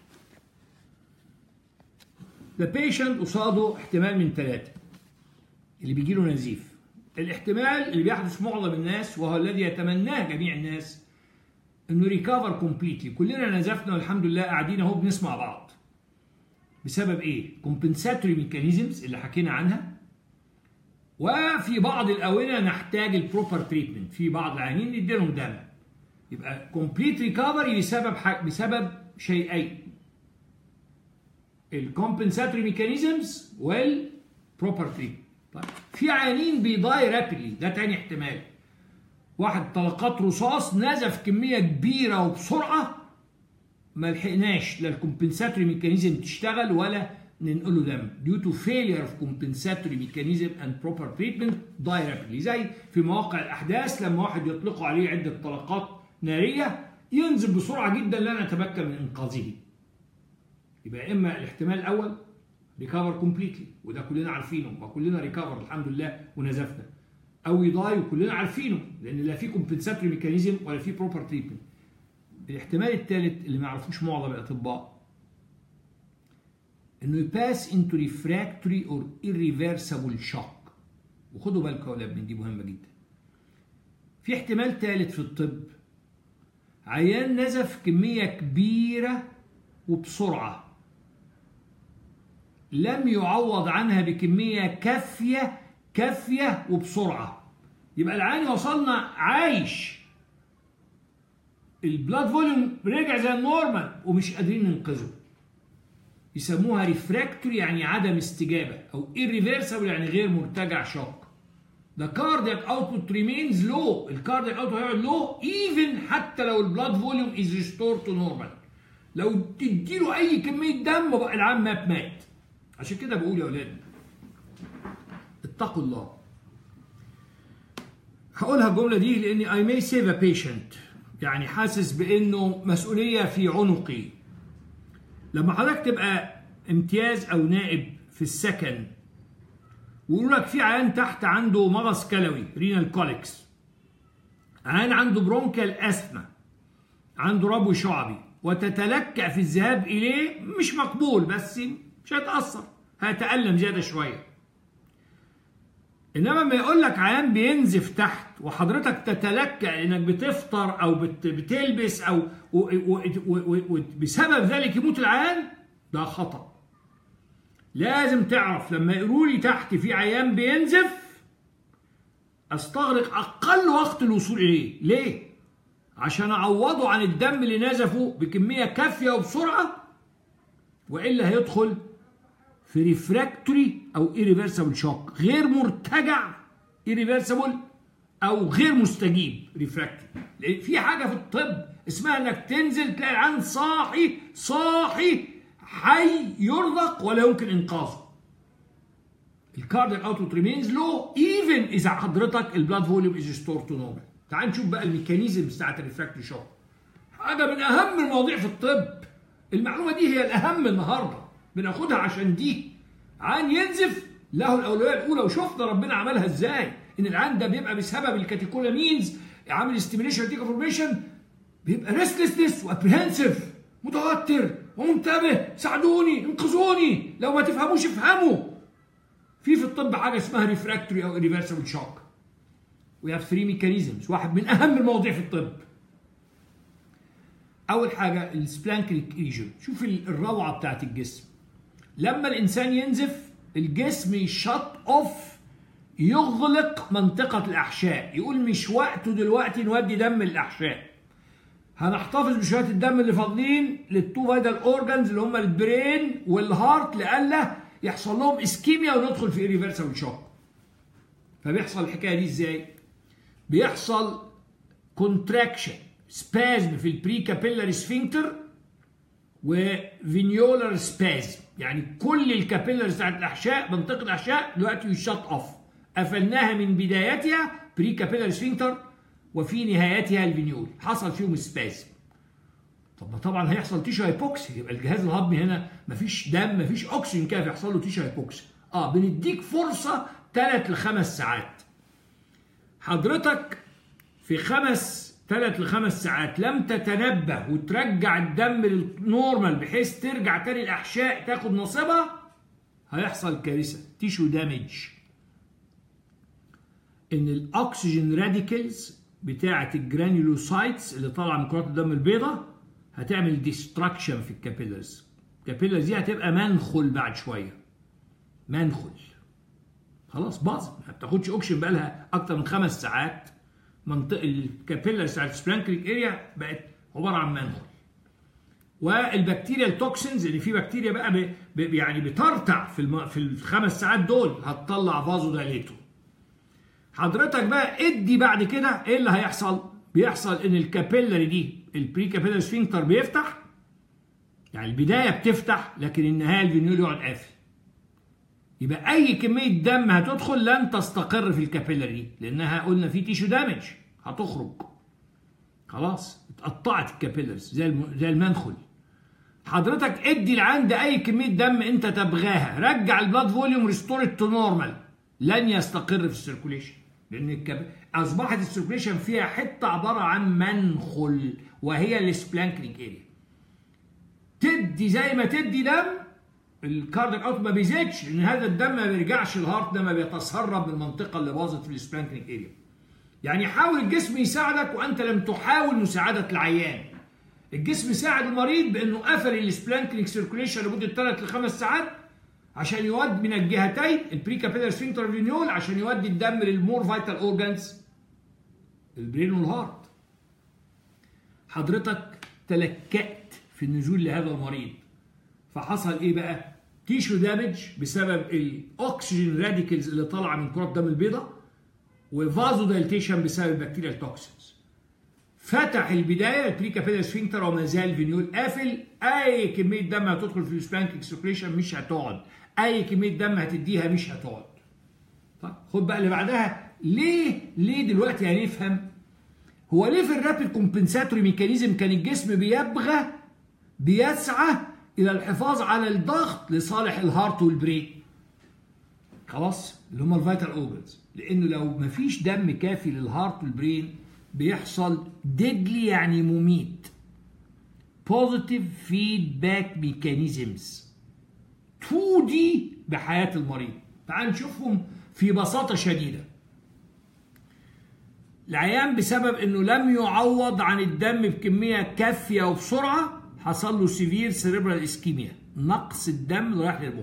The patient قصاده احتمال من ثلاثة اللي بيجي له نزيف الاحتمال اللي بيحدث معظم الناس وهو الذي يتمناه جميع الناس انه ريكفر كومبليتلي كلنا نزفنا والحمد لله قاعدين اهو بنسمع بعض بسبب ايه؟ كومبنساتوري ميكانيزمز اللي حكينا عنها وفي بعض الاونه نحتاج البروبر تريتمنت في بعض العيانين نديلهم دم يبقى كومبليت ريكفري بسبب حق بسبب شيئين الكومبنساتوري ميكانيزمز والبروبر تريتمنت طيب في عيانين بيضاي رابيدلي ده تاني احتمال واحد طلقات رصاص نزف كميه كبيره وبسرعه ما لحقناش لا الكومبنساتوري ميكانيزم تشتغل ولا ننقله دم due to failure of compensatory mechanism and proper treatment die rapidly زي في مواقع الاحداث لما واحد يطلقوا عليه عده طلقات ناريه ينزل بسرعه جدا لا نتمكن من انقاذه يبقى اما الاحتمال الاول ريكفر كومبليتلي وده كلنا عارفينه وكلنا ريكفر الحمد لله ونزفنا او يضاي وكلنا عارفينه لان لا في كومبنساتوري ميكانيزم ولا في بروبر تريتمنت الاحتمال الثالث اللي ما يعرفوش معظم الاطباء انه يباس انتو ريفراكتوري اور irreversible شوك وخدوا بالكم يا اولاد من دي مهمه جدا في احتمال ثالث في الطب عيان نزف كميه كبيره وبسرعه لم يعوض عنها بكميه كافيه كافيه وبسرعه يبقى العيان وصلنا عايش البلاد فوليوم رجع زي النورمال ومش قادرين ننقذه يسموها ريفراكتوري يعني عدم استجابه او irreversible يعني غير مرتجع شوك The cardiac output remains low الكاردياك output هيقعد low even حتى لو البلاد فوليوم is restored to normal لو تديله اي كميه دم بقى العام مات مات عشان كده بقول يا اولاد اتقوا الله هقولها الجمله دي لاني I may save a patient يعني حاسس بانه مسؤوليه في عنقي لما حضرتك تبقى امتياز او نائب في السكن ويقول لك في عيان تحت عنده مغص كلوي رينال كوليكس عيان عنده برونكال اسما عنده ربو شعبي وتتلكأ في الذهاب اليه مش مقبول بس مش هيتاثر هيتألم زياده شويه انما ما يقول لك عيان بينزف تحت وحضرتك تتلكأ انك بتفطر او بت بتلبس او وبسبب ذلك يموت العيان ده خطأ لازم تعرف لما يقولوا لي تحت في عيان بينزف استغرق اقل وقت الوصول اليه ليه عشان اعوضه عن الدم اللي نزفه بكميه كافيه وبسرعه والا هيدخل في ريفراكتوري او irreversible شوك غير مرتجع irreversible او غير مستجيب ريفراكتوري في حاجه في الطب اسمها انك تنزل تلاقي العيان صاحي صاحي حي يرزق ولا يمكن انقاذه الكاردياك اوتبوت ريمينز لو ايفن اذا حضرتك البلاد فوليوم از ستور تو نورمال تعال نشوف بقى الميكانيزم بتاعت الريفراكتوري شوك حاجه من اهم المواضيع في الطب المعلومه دي هي الاهم النهارده بناخدها عشان دي عين ينزف له الاولويه الاولى وشفنا ربنا عملها ازاي ان العين ده بيبقى بسبب الكاتيكولامينز عامل ستيميليشن تيكا فورميشن بيبقى ريستلسنس وابريهنسيف متوتر ومنتبه ساعدوني انقذوني لو ما تفهموش افهموا في في الطب حاجه اسمها ريفراكتوري او ريفرسبل شوك وي هاف 3 ميكانيزمز واحد من اهم المواضيع في الطب اول حاجه السبلانكريك ريجن شوف الروعه بتاعت الجسم لما الانسان ينزف الجسم يشط اوف يغلق منطقه الاحشاء يقول مش وقته دلوقتي نودي دم الاحشاء هنحتفظ بشويه الدم اللي فاضلين للتو فايتال اورجانز اللي هم البرين والهارت لئلا يحصل لهم اسكيميا وندخل في ريفرسال شوك فبيحصل الحكايه دي ازاي بيحصل كونتراكشن سبازم في البري كابيلاري سفنكتر وفينيولار سبازم يعني كل الكابيلارز بتاعت الاحشاء منطقه الاحشاء دلوقتي يشط اوف قفلناها من بدايتها بري كابيلاري سفنكتر وفي نهايتها الفينيول حصل فيهم سبازم طب ما طبعا هيحصل تيشو هايبوكسي يبقى الجهاز الهضمي هنا مفيش دم مفيش اكسجين كافي يحصل له تيشو هايبوكسي اه بنديك فرصه 3 لخمس ساعات حضرتك في خمس ثلاث لخمس ساعات لم تتنبه وترجع الدم للنورمال بحيث ترجع تاني الاحشاء تاخد نصيبها هيحصل كارثه تيشو دامج ان الاكسجين راديكلز بتاعه الجرانيولوسايتس اللي طالعه من كرات الدم البيضاء هتعمل ديستراكشن في الكابيلرز الكابيلرز دي هتبقى منخل بعد شويه منخل خلاص باظت ما بتاخدش اوكسجين بقى لها اكتر من خمس ساعات منطقه الكابيلرز بتاعت السبلانكريك اريا بقت عباره عن منخل والبكتيريا التوكسينز اللي في بكتيريا بقى ب... ب... يعني بترتع في الم... في الخمس ساعات دول هتطلع فازو دايليتو حضرتك بقى ادي بعد كده ايه اللي هيحصل بيحصل ان الكابيلري دي البري كابيلري سفنكتر بيفتح يعني البدايه بتفتح لكن النهايه الفينيول يقعد قافل يبقى اي كميه دم هتدخل لن تستقر في الكابيلري دي لانها قلنا في تيشو دامج هتخرج خلاص اتقطعت الكابيلرز زي الم... زي المنخل حضرتك ادي لعند اي كميه دم انت تبغاها رجع البلاد فوليوم ريستور تو نورمال لن يستقر في السيركوليشن لان الكب... اصبحت السيركوليشن فيها حته عباره عن منخل وهي السبلانكريك اريا تدي زي ما تدي دم الكاردياك اوت ما بيزيدش لان هذا الدم ما بيرجعش الهارت ده ما بيتسرب من المنطقه اللي باظت في السبلانكريك اريا يعني حاول الجسم يساعدك وانت لم تحاول مساعده العيان الجسم ساعد المريض بانه قفل السبلانكريك سيركوليشن لمده 3 ل 5 ساعات عشان يودي من الجهتين البري كابيلر سفنكتر فينيول عشان يودي الدم للمور فايتال اورجانز البرين والهارت حضرتك تلكأت في النزول لهذا المريض فحصل ايه بقى تيشو دامج بسبب الاكسجين راديكلز اللي طالعه من كرات الدم البيضاء وفازو دايلتيشن بسبب البكتيريا التوكسينز فتح البدايه البري كابيلر سفنكتر وما زال فينيول قافل اي كميه دم هتدخل في السبلانكيك سيركيشن مش هتقعد اي كميه دم هتديها مش هتقعد طيب خد بقى اللي بعدها ليه ليه دلوقتي هنفهم هو ليه في الرابيد كومبنساتوري ميكانيزم كان الجسم بيبغى بيسعى الى الحفاظ على الضغط لصالح الهارت والبرين خلاص اللي هم الفيتال اورجنز لانه لو مفيش دم كافي للهارت والبرين بيحصل ديدلي يعني مميت بوزيتيف فيدباك ميكانيزمز 2 دي بحياه المريض تعال نشوفهم في بساطه شديده العيان بسبب انه لم يعوض عن الدم بكميه كافيه وبسرعه حصل له سيفير سيريبرال اسكيميا نقص الدم اللي رايح للمخ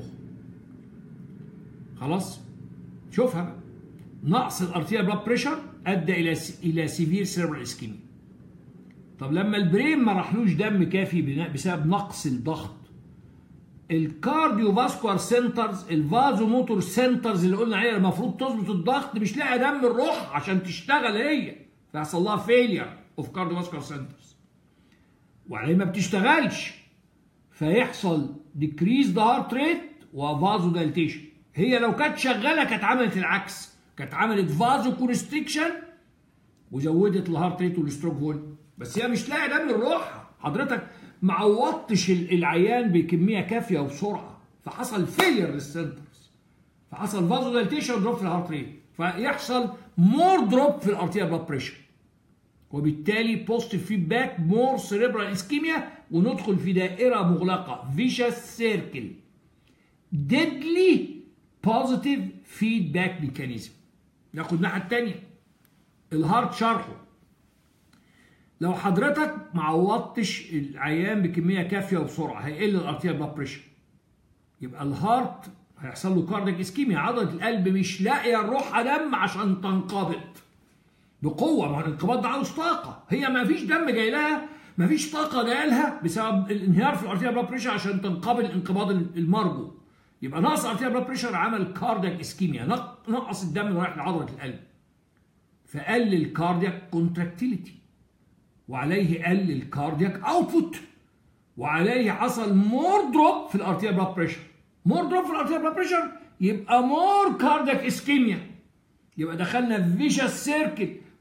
خلاص شوفها بقى نقص الارتيال بلاد بريشر ادى الى الى سيفير سيريبرال اسكيميا طب لما البرين ما راحلوش دم كافي بسبب نقص الضغط الكارديو فاسكولار سنترز الفازو موتور سنترز اللي قلنا عليها المفروض تظبط الضغط مش لاقي دم الروح عشان تشتغل هي فيحصل لها فيلير اوف كارديو فاسكولار سنترز وعليه ما بتشتغلش فيحصل ديكريز ذا هارت ريت وفازو دايلتيشن هي لو كانت شغاله كانت عملت العكس كانت عملت فازو كونستريكشن وزودت الهارت ريت والستروك فوليوم بس هي مش لاقي دم الروح حضرتك ما عوضتش العيان بكميه كافيه وبسرعه فحصل فيلير للسنترز فحصل فازو دايلتيشن دروب في الهارت ريت فيحصل مور دروب في الارتيال بلاد بريشر وبالتالي بوزيتيف فيدباك مور سيريبرال اسكيميا وندخل في دائره مغلقه فيشس سيركل ديدلي بوزيتيف فيدباك ميكانيزم ناخد الناحيه الثانيه الهارت شرحه لو حضرتك ما عوضتش العيان بكميه كافيه وبسرعه هيقل الارتيال بلاد بريشر يبقى الهارت هيحصل له كاردياك اسكيميا عضله القلب مش لاقيه الروح دم عشان تنقبض بقوه ما الانقباض ده عاوز طاقه هي ما فيش دم جاي لها ما فيش طاقه جايه لها بسبب الانهيار في الارتيال بلاد بريشر عشان تنقبض الانقباض المرجو يبقى نقص الارتيال بلاد بريشر عمل كاردياك اسكيميا نقص الدم اللي رايح لعضله القلب فقل الكاردياك كونتراكتيليتي وعليه قل الكاردياك اوتبوت وعليه حصل مور دروب في الارتيال بلاد بريشر مور دروب في الارتيال بلاد بريشر يبقى مور كاردياك اسكيميا يبقى دخلنا في فيشس سيركل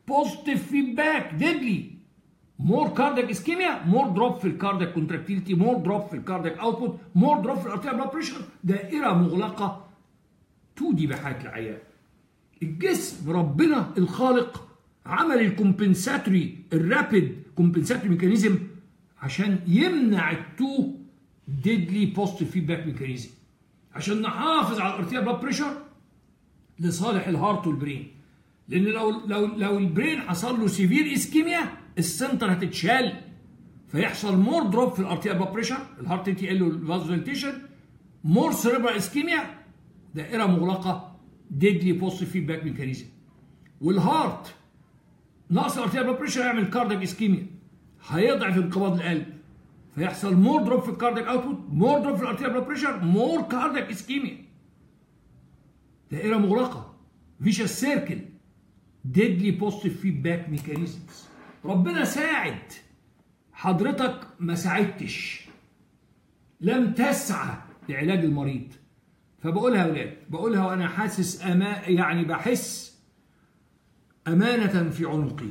بوزيتيف فيدباك ديدلي مور كاردياك اسكيميا مور دروب في الكاردياك كونتراكتيلتي مور دروب في الكاردياك اوتبوت مور دروب في الارتيريال بلاد بريشر دائره مغلقه تودي بحياه العيان الجسم ربنا الخالق عمل الكومبنساتوري الرابيد كومبنساتوري ميكانيزم عشان يمنع التو ديدلي بوزيتيف فيدباك ميكانيزم عشان نحافظ على الارتيريال بلاد بريشر لصالح الهارت والبرين لان لو لو لو البرين حصل له سيفير اسكيميا السنتر هتتشال فيحصل مور دروب في الارتيريال بلاد بريشر الهارت تي ال والفازوليتيشن مور سيريبرال اسكيميا دائره مغلقه ديدلي بوزيتيف فيدباك ميكانيزم والهارت نقص الارتيريال بلاد بريشر هيعمل كاردياك اسكيميا هيضعف انقباض القلب فيحصل مور دروب في الكاردياك اوتبوت مور دروب في الارتيريال بلاد بريشر مور كاردياك اسكيميا دائره مغلقه فيشس سيركل ديدلي بوزيتيف فيدباك ميكانيزمز ربنا ساعد حضرتك ما ساعدتش لم تسعى لعلاج المريض فبقولها يا ولاد بقولها وانا حاسس أما يعني بحس امانه في عنقي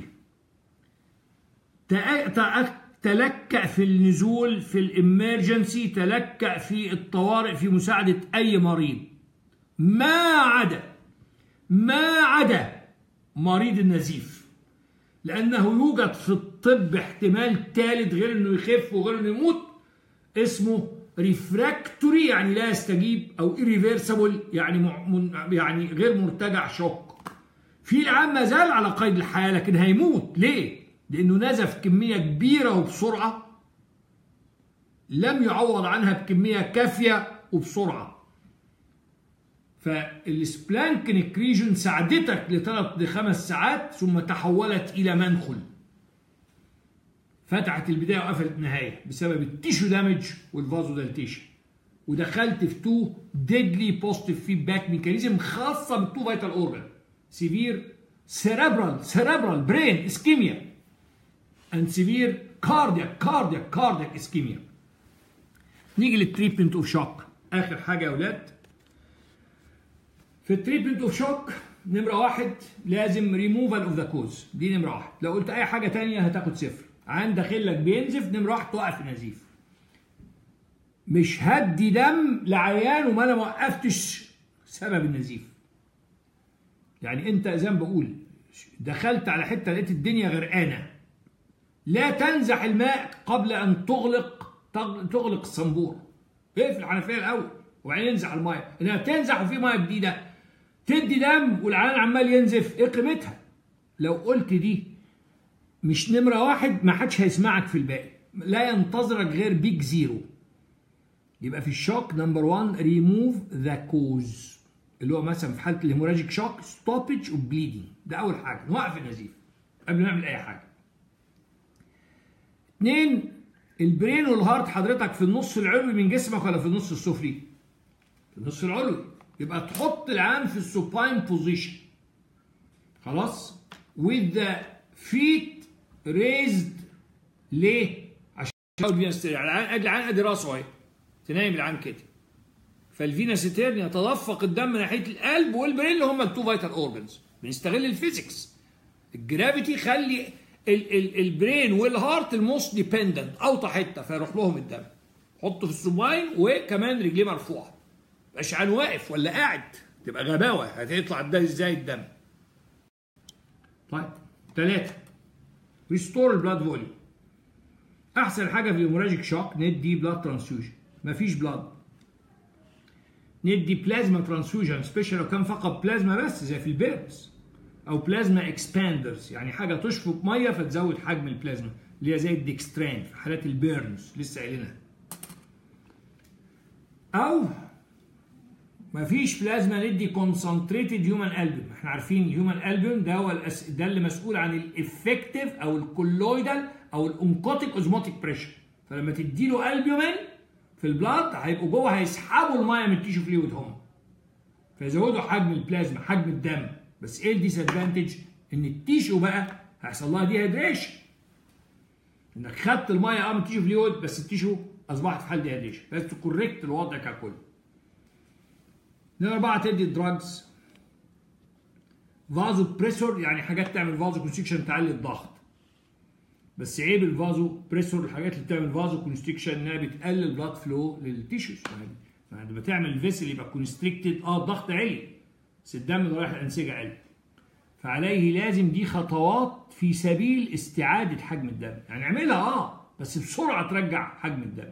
تلكأ في النزول في الامرجنسي تلكأ في الطوارئ في مساعده اي مريض ما عدا ما عدا مريض النزيف لأنه يوجد في الطب احتمال ثالث غير إنه يخف وغير إنه يموت اسمه ريفراكتوري يعني لا يستجيب أو irreversible يعني يعني غير مرتجع شوك في العام ما زال على قيد الحياة لكن هيموت ليه؟ لأنه نزف كمية كبيرة وبسرعة لم يعوض عنها بكمية كافية وبسرعة فالسبلانكنيك ريجن ساعدتك لثلاث لخمس ساعات ثم تحولت الى منخل فتحت البدايه وقفلت النهايه بسبب التيشو دامج والفازو دالتيشن ودخلت في تو ديدلي بوزيتيف فيدباك ميكانيزم خاصه بالتو فيتال اورجان سيفير سيربرال سيربرال برين اسكيميا اند سيفير كاردياك كاردياك كاردياك اسكيميا نيجي للتريتمنت اوف شوك اخر حاجه يا اولاد في التريتمنت اوف شوك نمرة واحد لازم ريموفال اوف ذا كوز دي نمرة واحد لو قلت أي حاجة تانية هتاخد صفر عن داخلك بينزف نمرة واحد توقف النزيف مش هدي دم لعيان وما أنا ما وقفتش سبب النزيف يعني أنت زي ما بقول دخلت على حتة لقيت الدنيا غرقانة لا تنزح الماء قبل أن تغلق تغلق الصنبور اقفل الحنفية الأول وبعدين ينزح المايه انها تنزح وفي ميه جديده تدي دم والعيان عمال ينزف ايه قيمتها لو قلت دي مش نمره واحد ما حدش هيسمعك في الباقي لا ينتظرك غير بيج زيرو يبقى في الشوك نمبر 1 ريموف ذا كوز اللي هو مثلا في حاله الهيموراجيك شوك ستوبج اوف بليدنج ده اول حاجه نوقف النزيف قبل ما نعمل اي حاجه اثنين البرين والهارت حضرتك في النص العلوي من جسمك ولا في النص السفلي في النص العلوي يبقى تحط العام في السوباين بوزيشن خلاص with the feet raised ليه؟ عشان الفينا ستيرن يعني العين ادي راسه اهي تنايم العين كده فالفينا ستيرن يتدفق الدم ناحيه القلب والبرين اللي هم التو فيتال اورجنز بنستغل الفيزيكس الجرافيتي خلي ال ال البرين والهارت الموست ديبندنت اوطى حته فيروح لهم الدم حطه في السوباين وكمان رجليه مرفوعه مبقاش عن واقف ولا قاعد تبقى غباوه هتطلع ده ازاي الدم طيب ثلاثة ريستور البلاد فوليوم احسن حاجه في الهيموراجيك شوك ندي بلاد ترانسفيوجن مفيش بلاد ندي بلازما ترانسفيوجن سبيشال لو كان فقط بلازما بس زي في البيرنز او بلازما اكسباندرز يعني حاجه تشفط ميه فتزود حجم البلازما اللي هي زي الديكستران في حالات البيرنز لسه قايلينها او مفيش بلازما ندي كونسنتريتد هيومن البوم احنا عارفين هيومن البوم ده هو الأس... ده اللي مسؤول عن الافكتيف او الكولويدال او الانكوتيك اوزموتيك بريشر فلما تدي له البومين في البلاد هيبقوا جوه هيسحبوا الميه من التيشو فلويد هم فيزودوا حجم البلازما حجم الدم بس ايه الديس ادفانتج ان التيشو بقى هيحصل لها دي هيدريشن انك خدت الميه اه من التيشو فلويد بس التيشو اصبحت في حال دي هيدريشن لازم تكوريكت الوضع ككل نمرة أربعة تدي دراجز فازو بريسور يعني حاجات تعمل فازو كونستريكشن تعلي الضغط بس عيب الفازو بريسور الحاجات اللي بتعمل فازو كونستريكشن انها بتقلل بلاد فلو للتيشوز يعني لما تعمل الفيسل يبقى كونستريكتد اه الضغط عالي بس الدم اللي رايح الانسجه عالي فعليه لازم دي خطوات في سبيل استعاده حجم الدم يعني اعملها اه بس بسرعه ترجع حجم الدم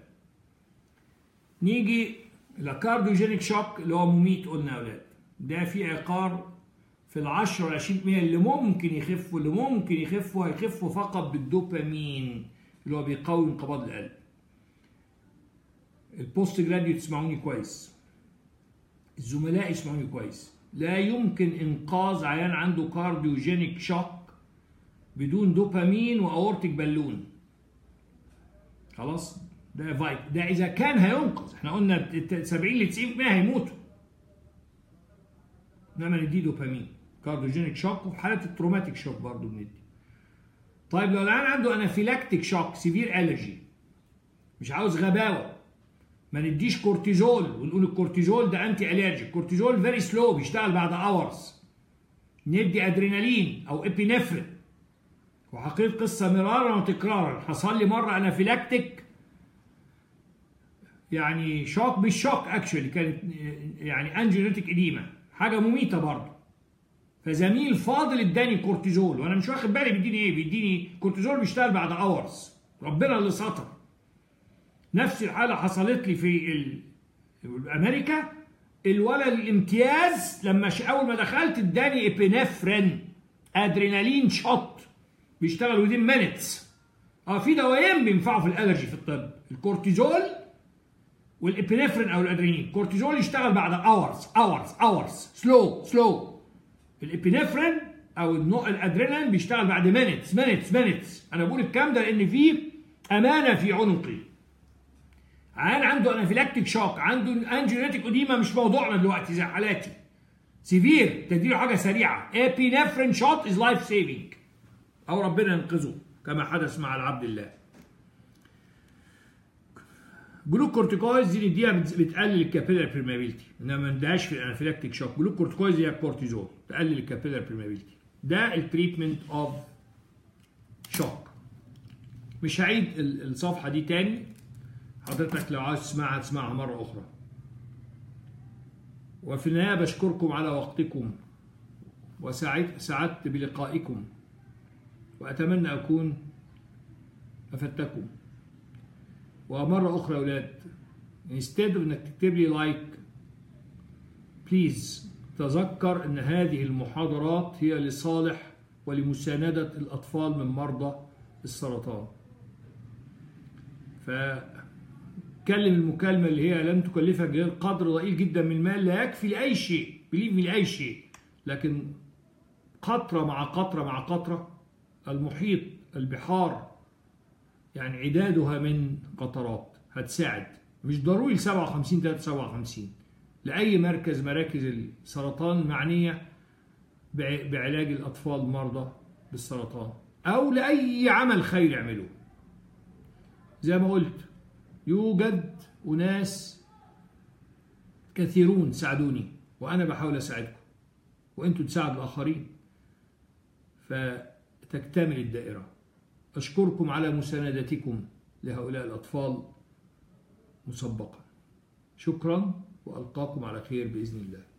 نيجي الكارديوجينيك شوك اللي هو مميت قلنا يا اولاد ده في عقار في ال 10 ل 20% اللي ممكن يخفوا اللي ممكن يخفوا هيخفوا فقط بالدوبامين اللي هو بيقوي انقباض القلب. البوست جراديوت يسمعوني كويس. الزملاء يسمعوني كويس. لا يمكن انقاذ عيان عنده كارديوجينيك شوك بدون دوبامين واورتيك بالون. خلاص؟ ده فايت ده اذا كان هينقذ احنا قلنا 70 ل 90% هيموتوا. انما ندي دوبامين. كارديوجينيك شوك وفي حاله التروماتيك شوك برضه بندي طيب لو العيان عنده انافيلاكتيك شوك سيفير الرجي مش عاوز غباوه ما نديش كورتيزول ونقول الكورتيزول ده انتي الرجي الكورتيزول فيري سلو بيشتغل بعد اورز ندي ادرينالين او ابينفرين وحقيقة قصة مرارا وتكرارا حصل لي مرة انافيلاكتيك يعني شوك مش شوك اكشولي كانت يعني انجينيتك اديمه حاجه مميته برضه فزميل فاضل اداني كورتيزول وانا مش واخد بالي بيديني ايه بيديني كورتيزول بيشتغل بعد اورز ربنا اللي سطر نفس الحاله حصلت لي في ال... امريكا الولد الامتياز لما ش... اول ما دخلت اداني ابينفرين ادرينالين شوت بيشتغل ودين مينتس اه في دوايين بينفعوا في الالرجي في الطب الكورتيزول والابينفرين او الادرينالين الكورتيزول يشتغل بعد اورز اورز اورز سلو سلو الابينفرين او النوع الادرينالين بيشتغل بعد مينتس مينتس مينتس انا بقول الكلام ده لان في امانه في عنقي عيان عنده انافيلاكتيك شوك عنده انجينيتك اديما مش موضوعنا دلوقتي زي حالاتي سيفير تديله حاجه سريعه ابينفرين شوت از لايف سيفنج او ربنا ينقذه كما حدث مع العبد الله جلوكورتيكويز دي نديها بتقلل الكابيلر بريمابيلتي انما ما نديهاش في الانافيلاكتيك شوك جلوكورتيكويز هي الكورتيزول تقلل الكابيلر بريمابيلتي ده التريتمنت اوف شوك مش هعيد الصفحه دي تاني حضرتك لو عاوز تسمعها تسمعها مره اخرى وفي النهايه بشكركم على وقتكم وسعدت بلقائكم واتمنى اكون افدتكم ومرة أخرى يا أولاد instead إنك تكتب لي لايك بليز تذكر أن هذه المحاضرات هي لصالح ولمساندة الأطفال من مرضى السرطان فكلم المكالمة اللي هي لن تكلفك غير قدر ضئيل جدا من المال لا يكفي لأي شيء بليف لأي شيء لكن قطرة مع قطرة مع قطرة المحيط البحار يعني عدادها من قطرات هتساعد مش ضروري ل 57 3 57 لأي مركز مراكز السرطان معنية بعلاج الأطفال المرضى بالسرطان أو لأي عمل خير يعملوه زي ما قلت يوجد أناس كثيرون ساعدوني وأنا بحاول أساعدكم وأنتوا تساعدوا الآخرين فتكتمل الدائرة أشكركم على مساندتكم لهؤلاء الأطفال مسبقا شكرا وألقاكم على خير بإذن الله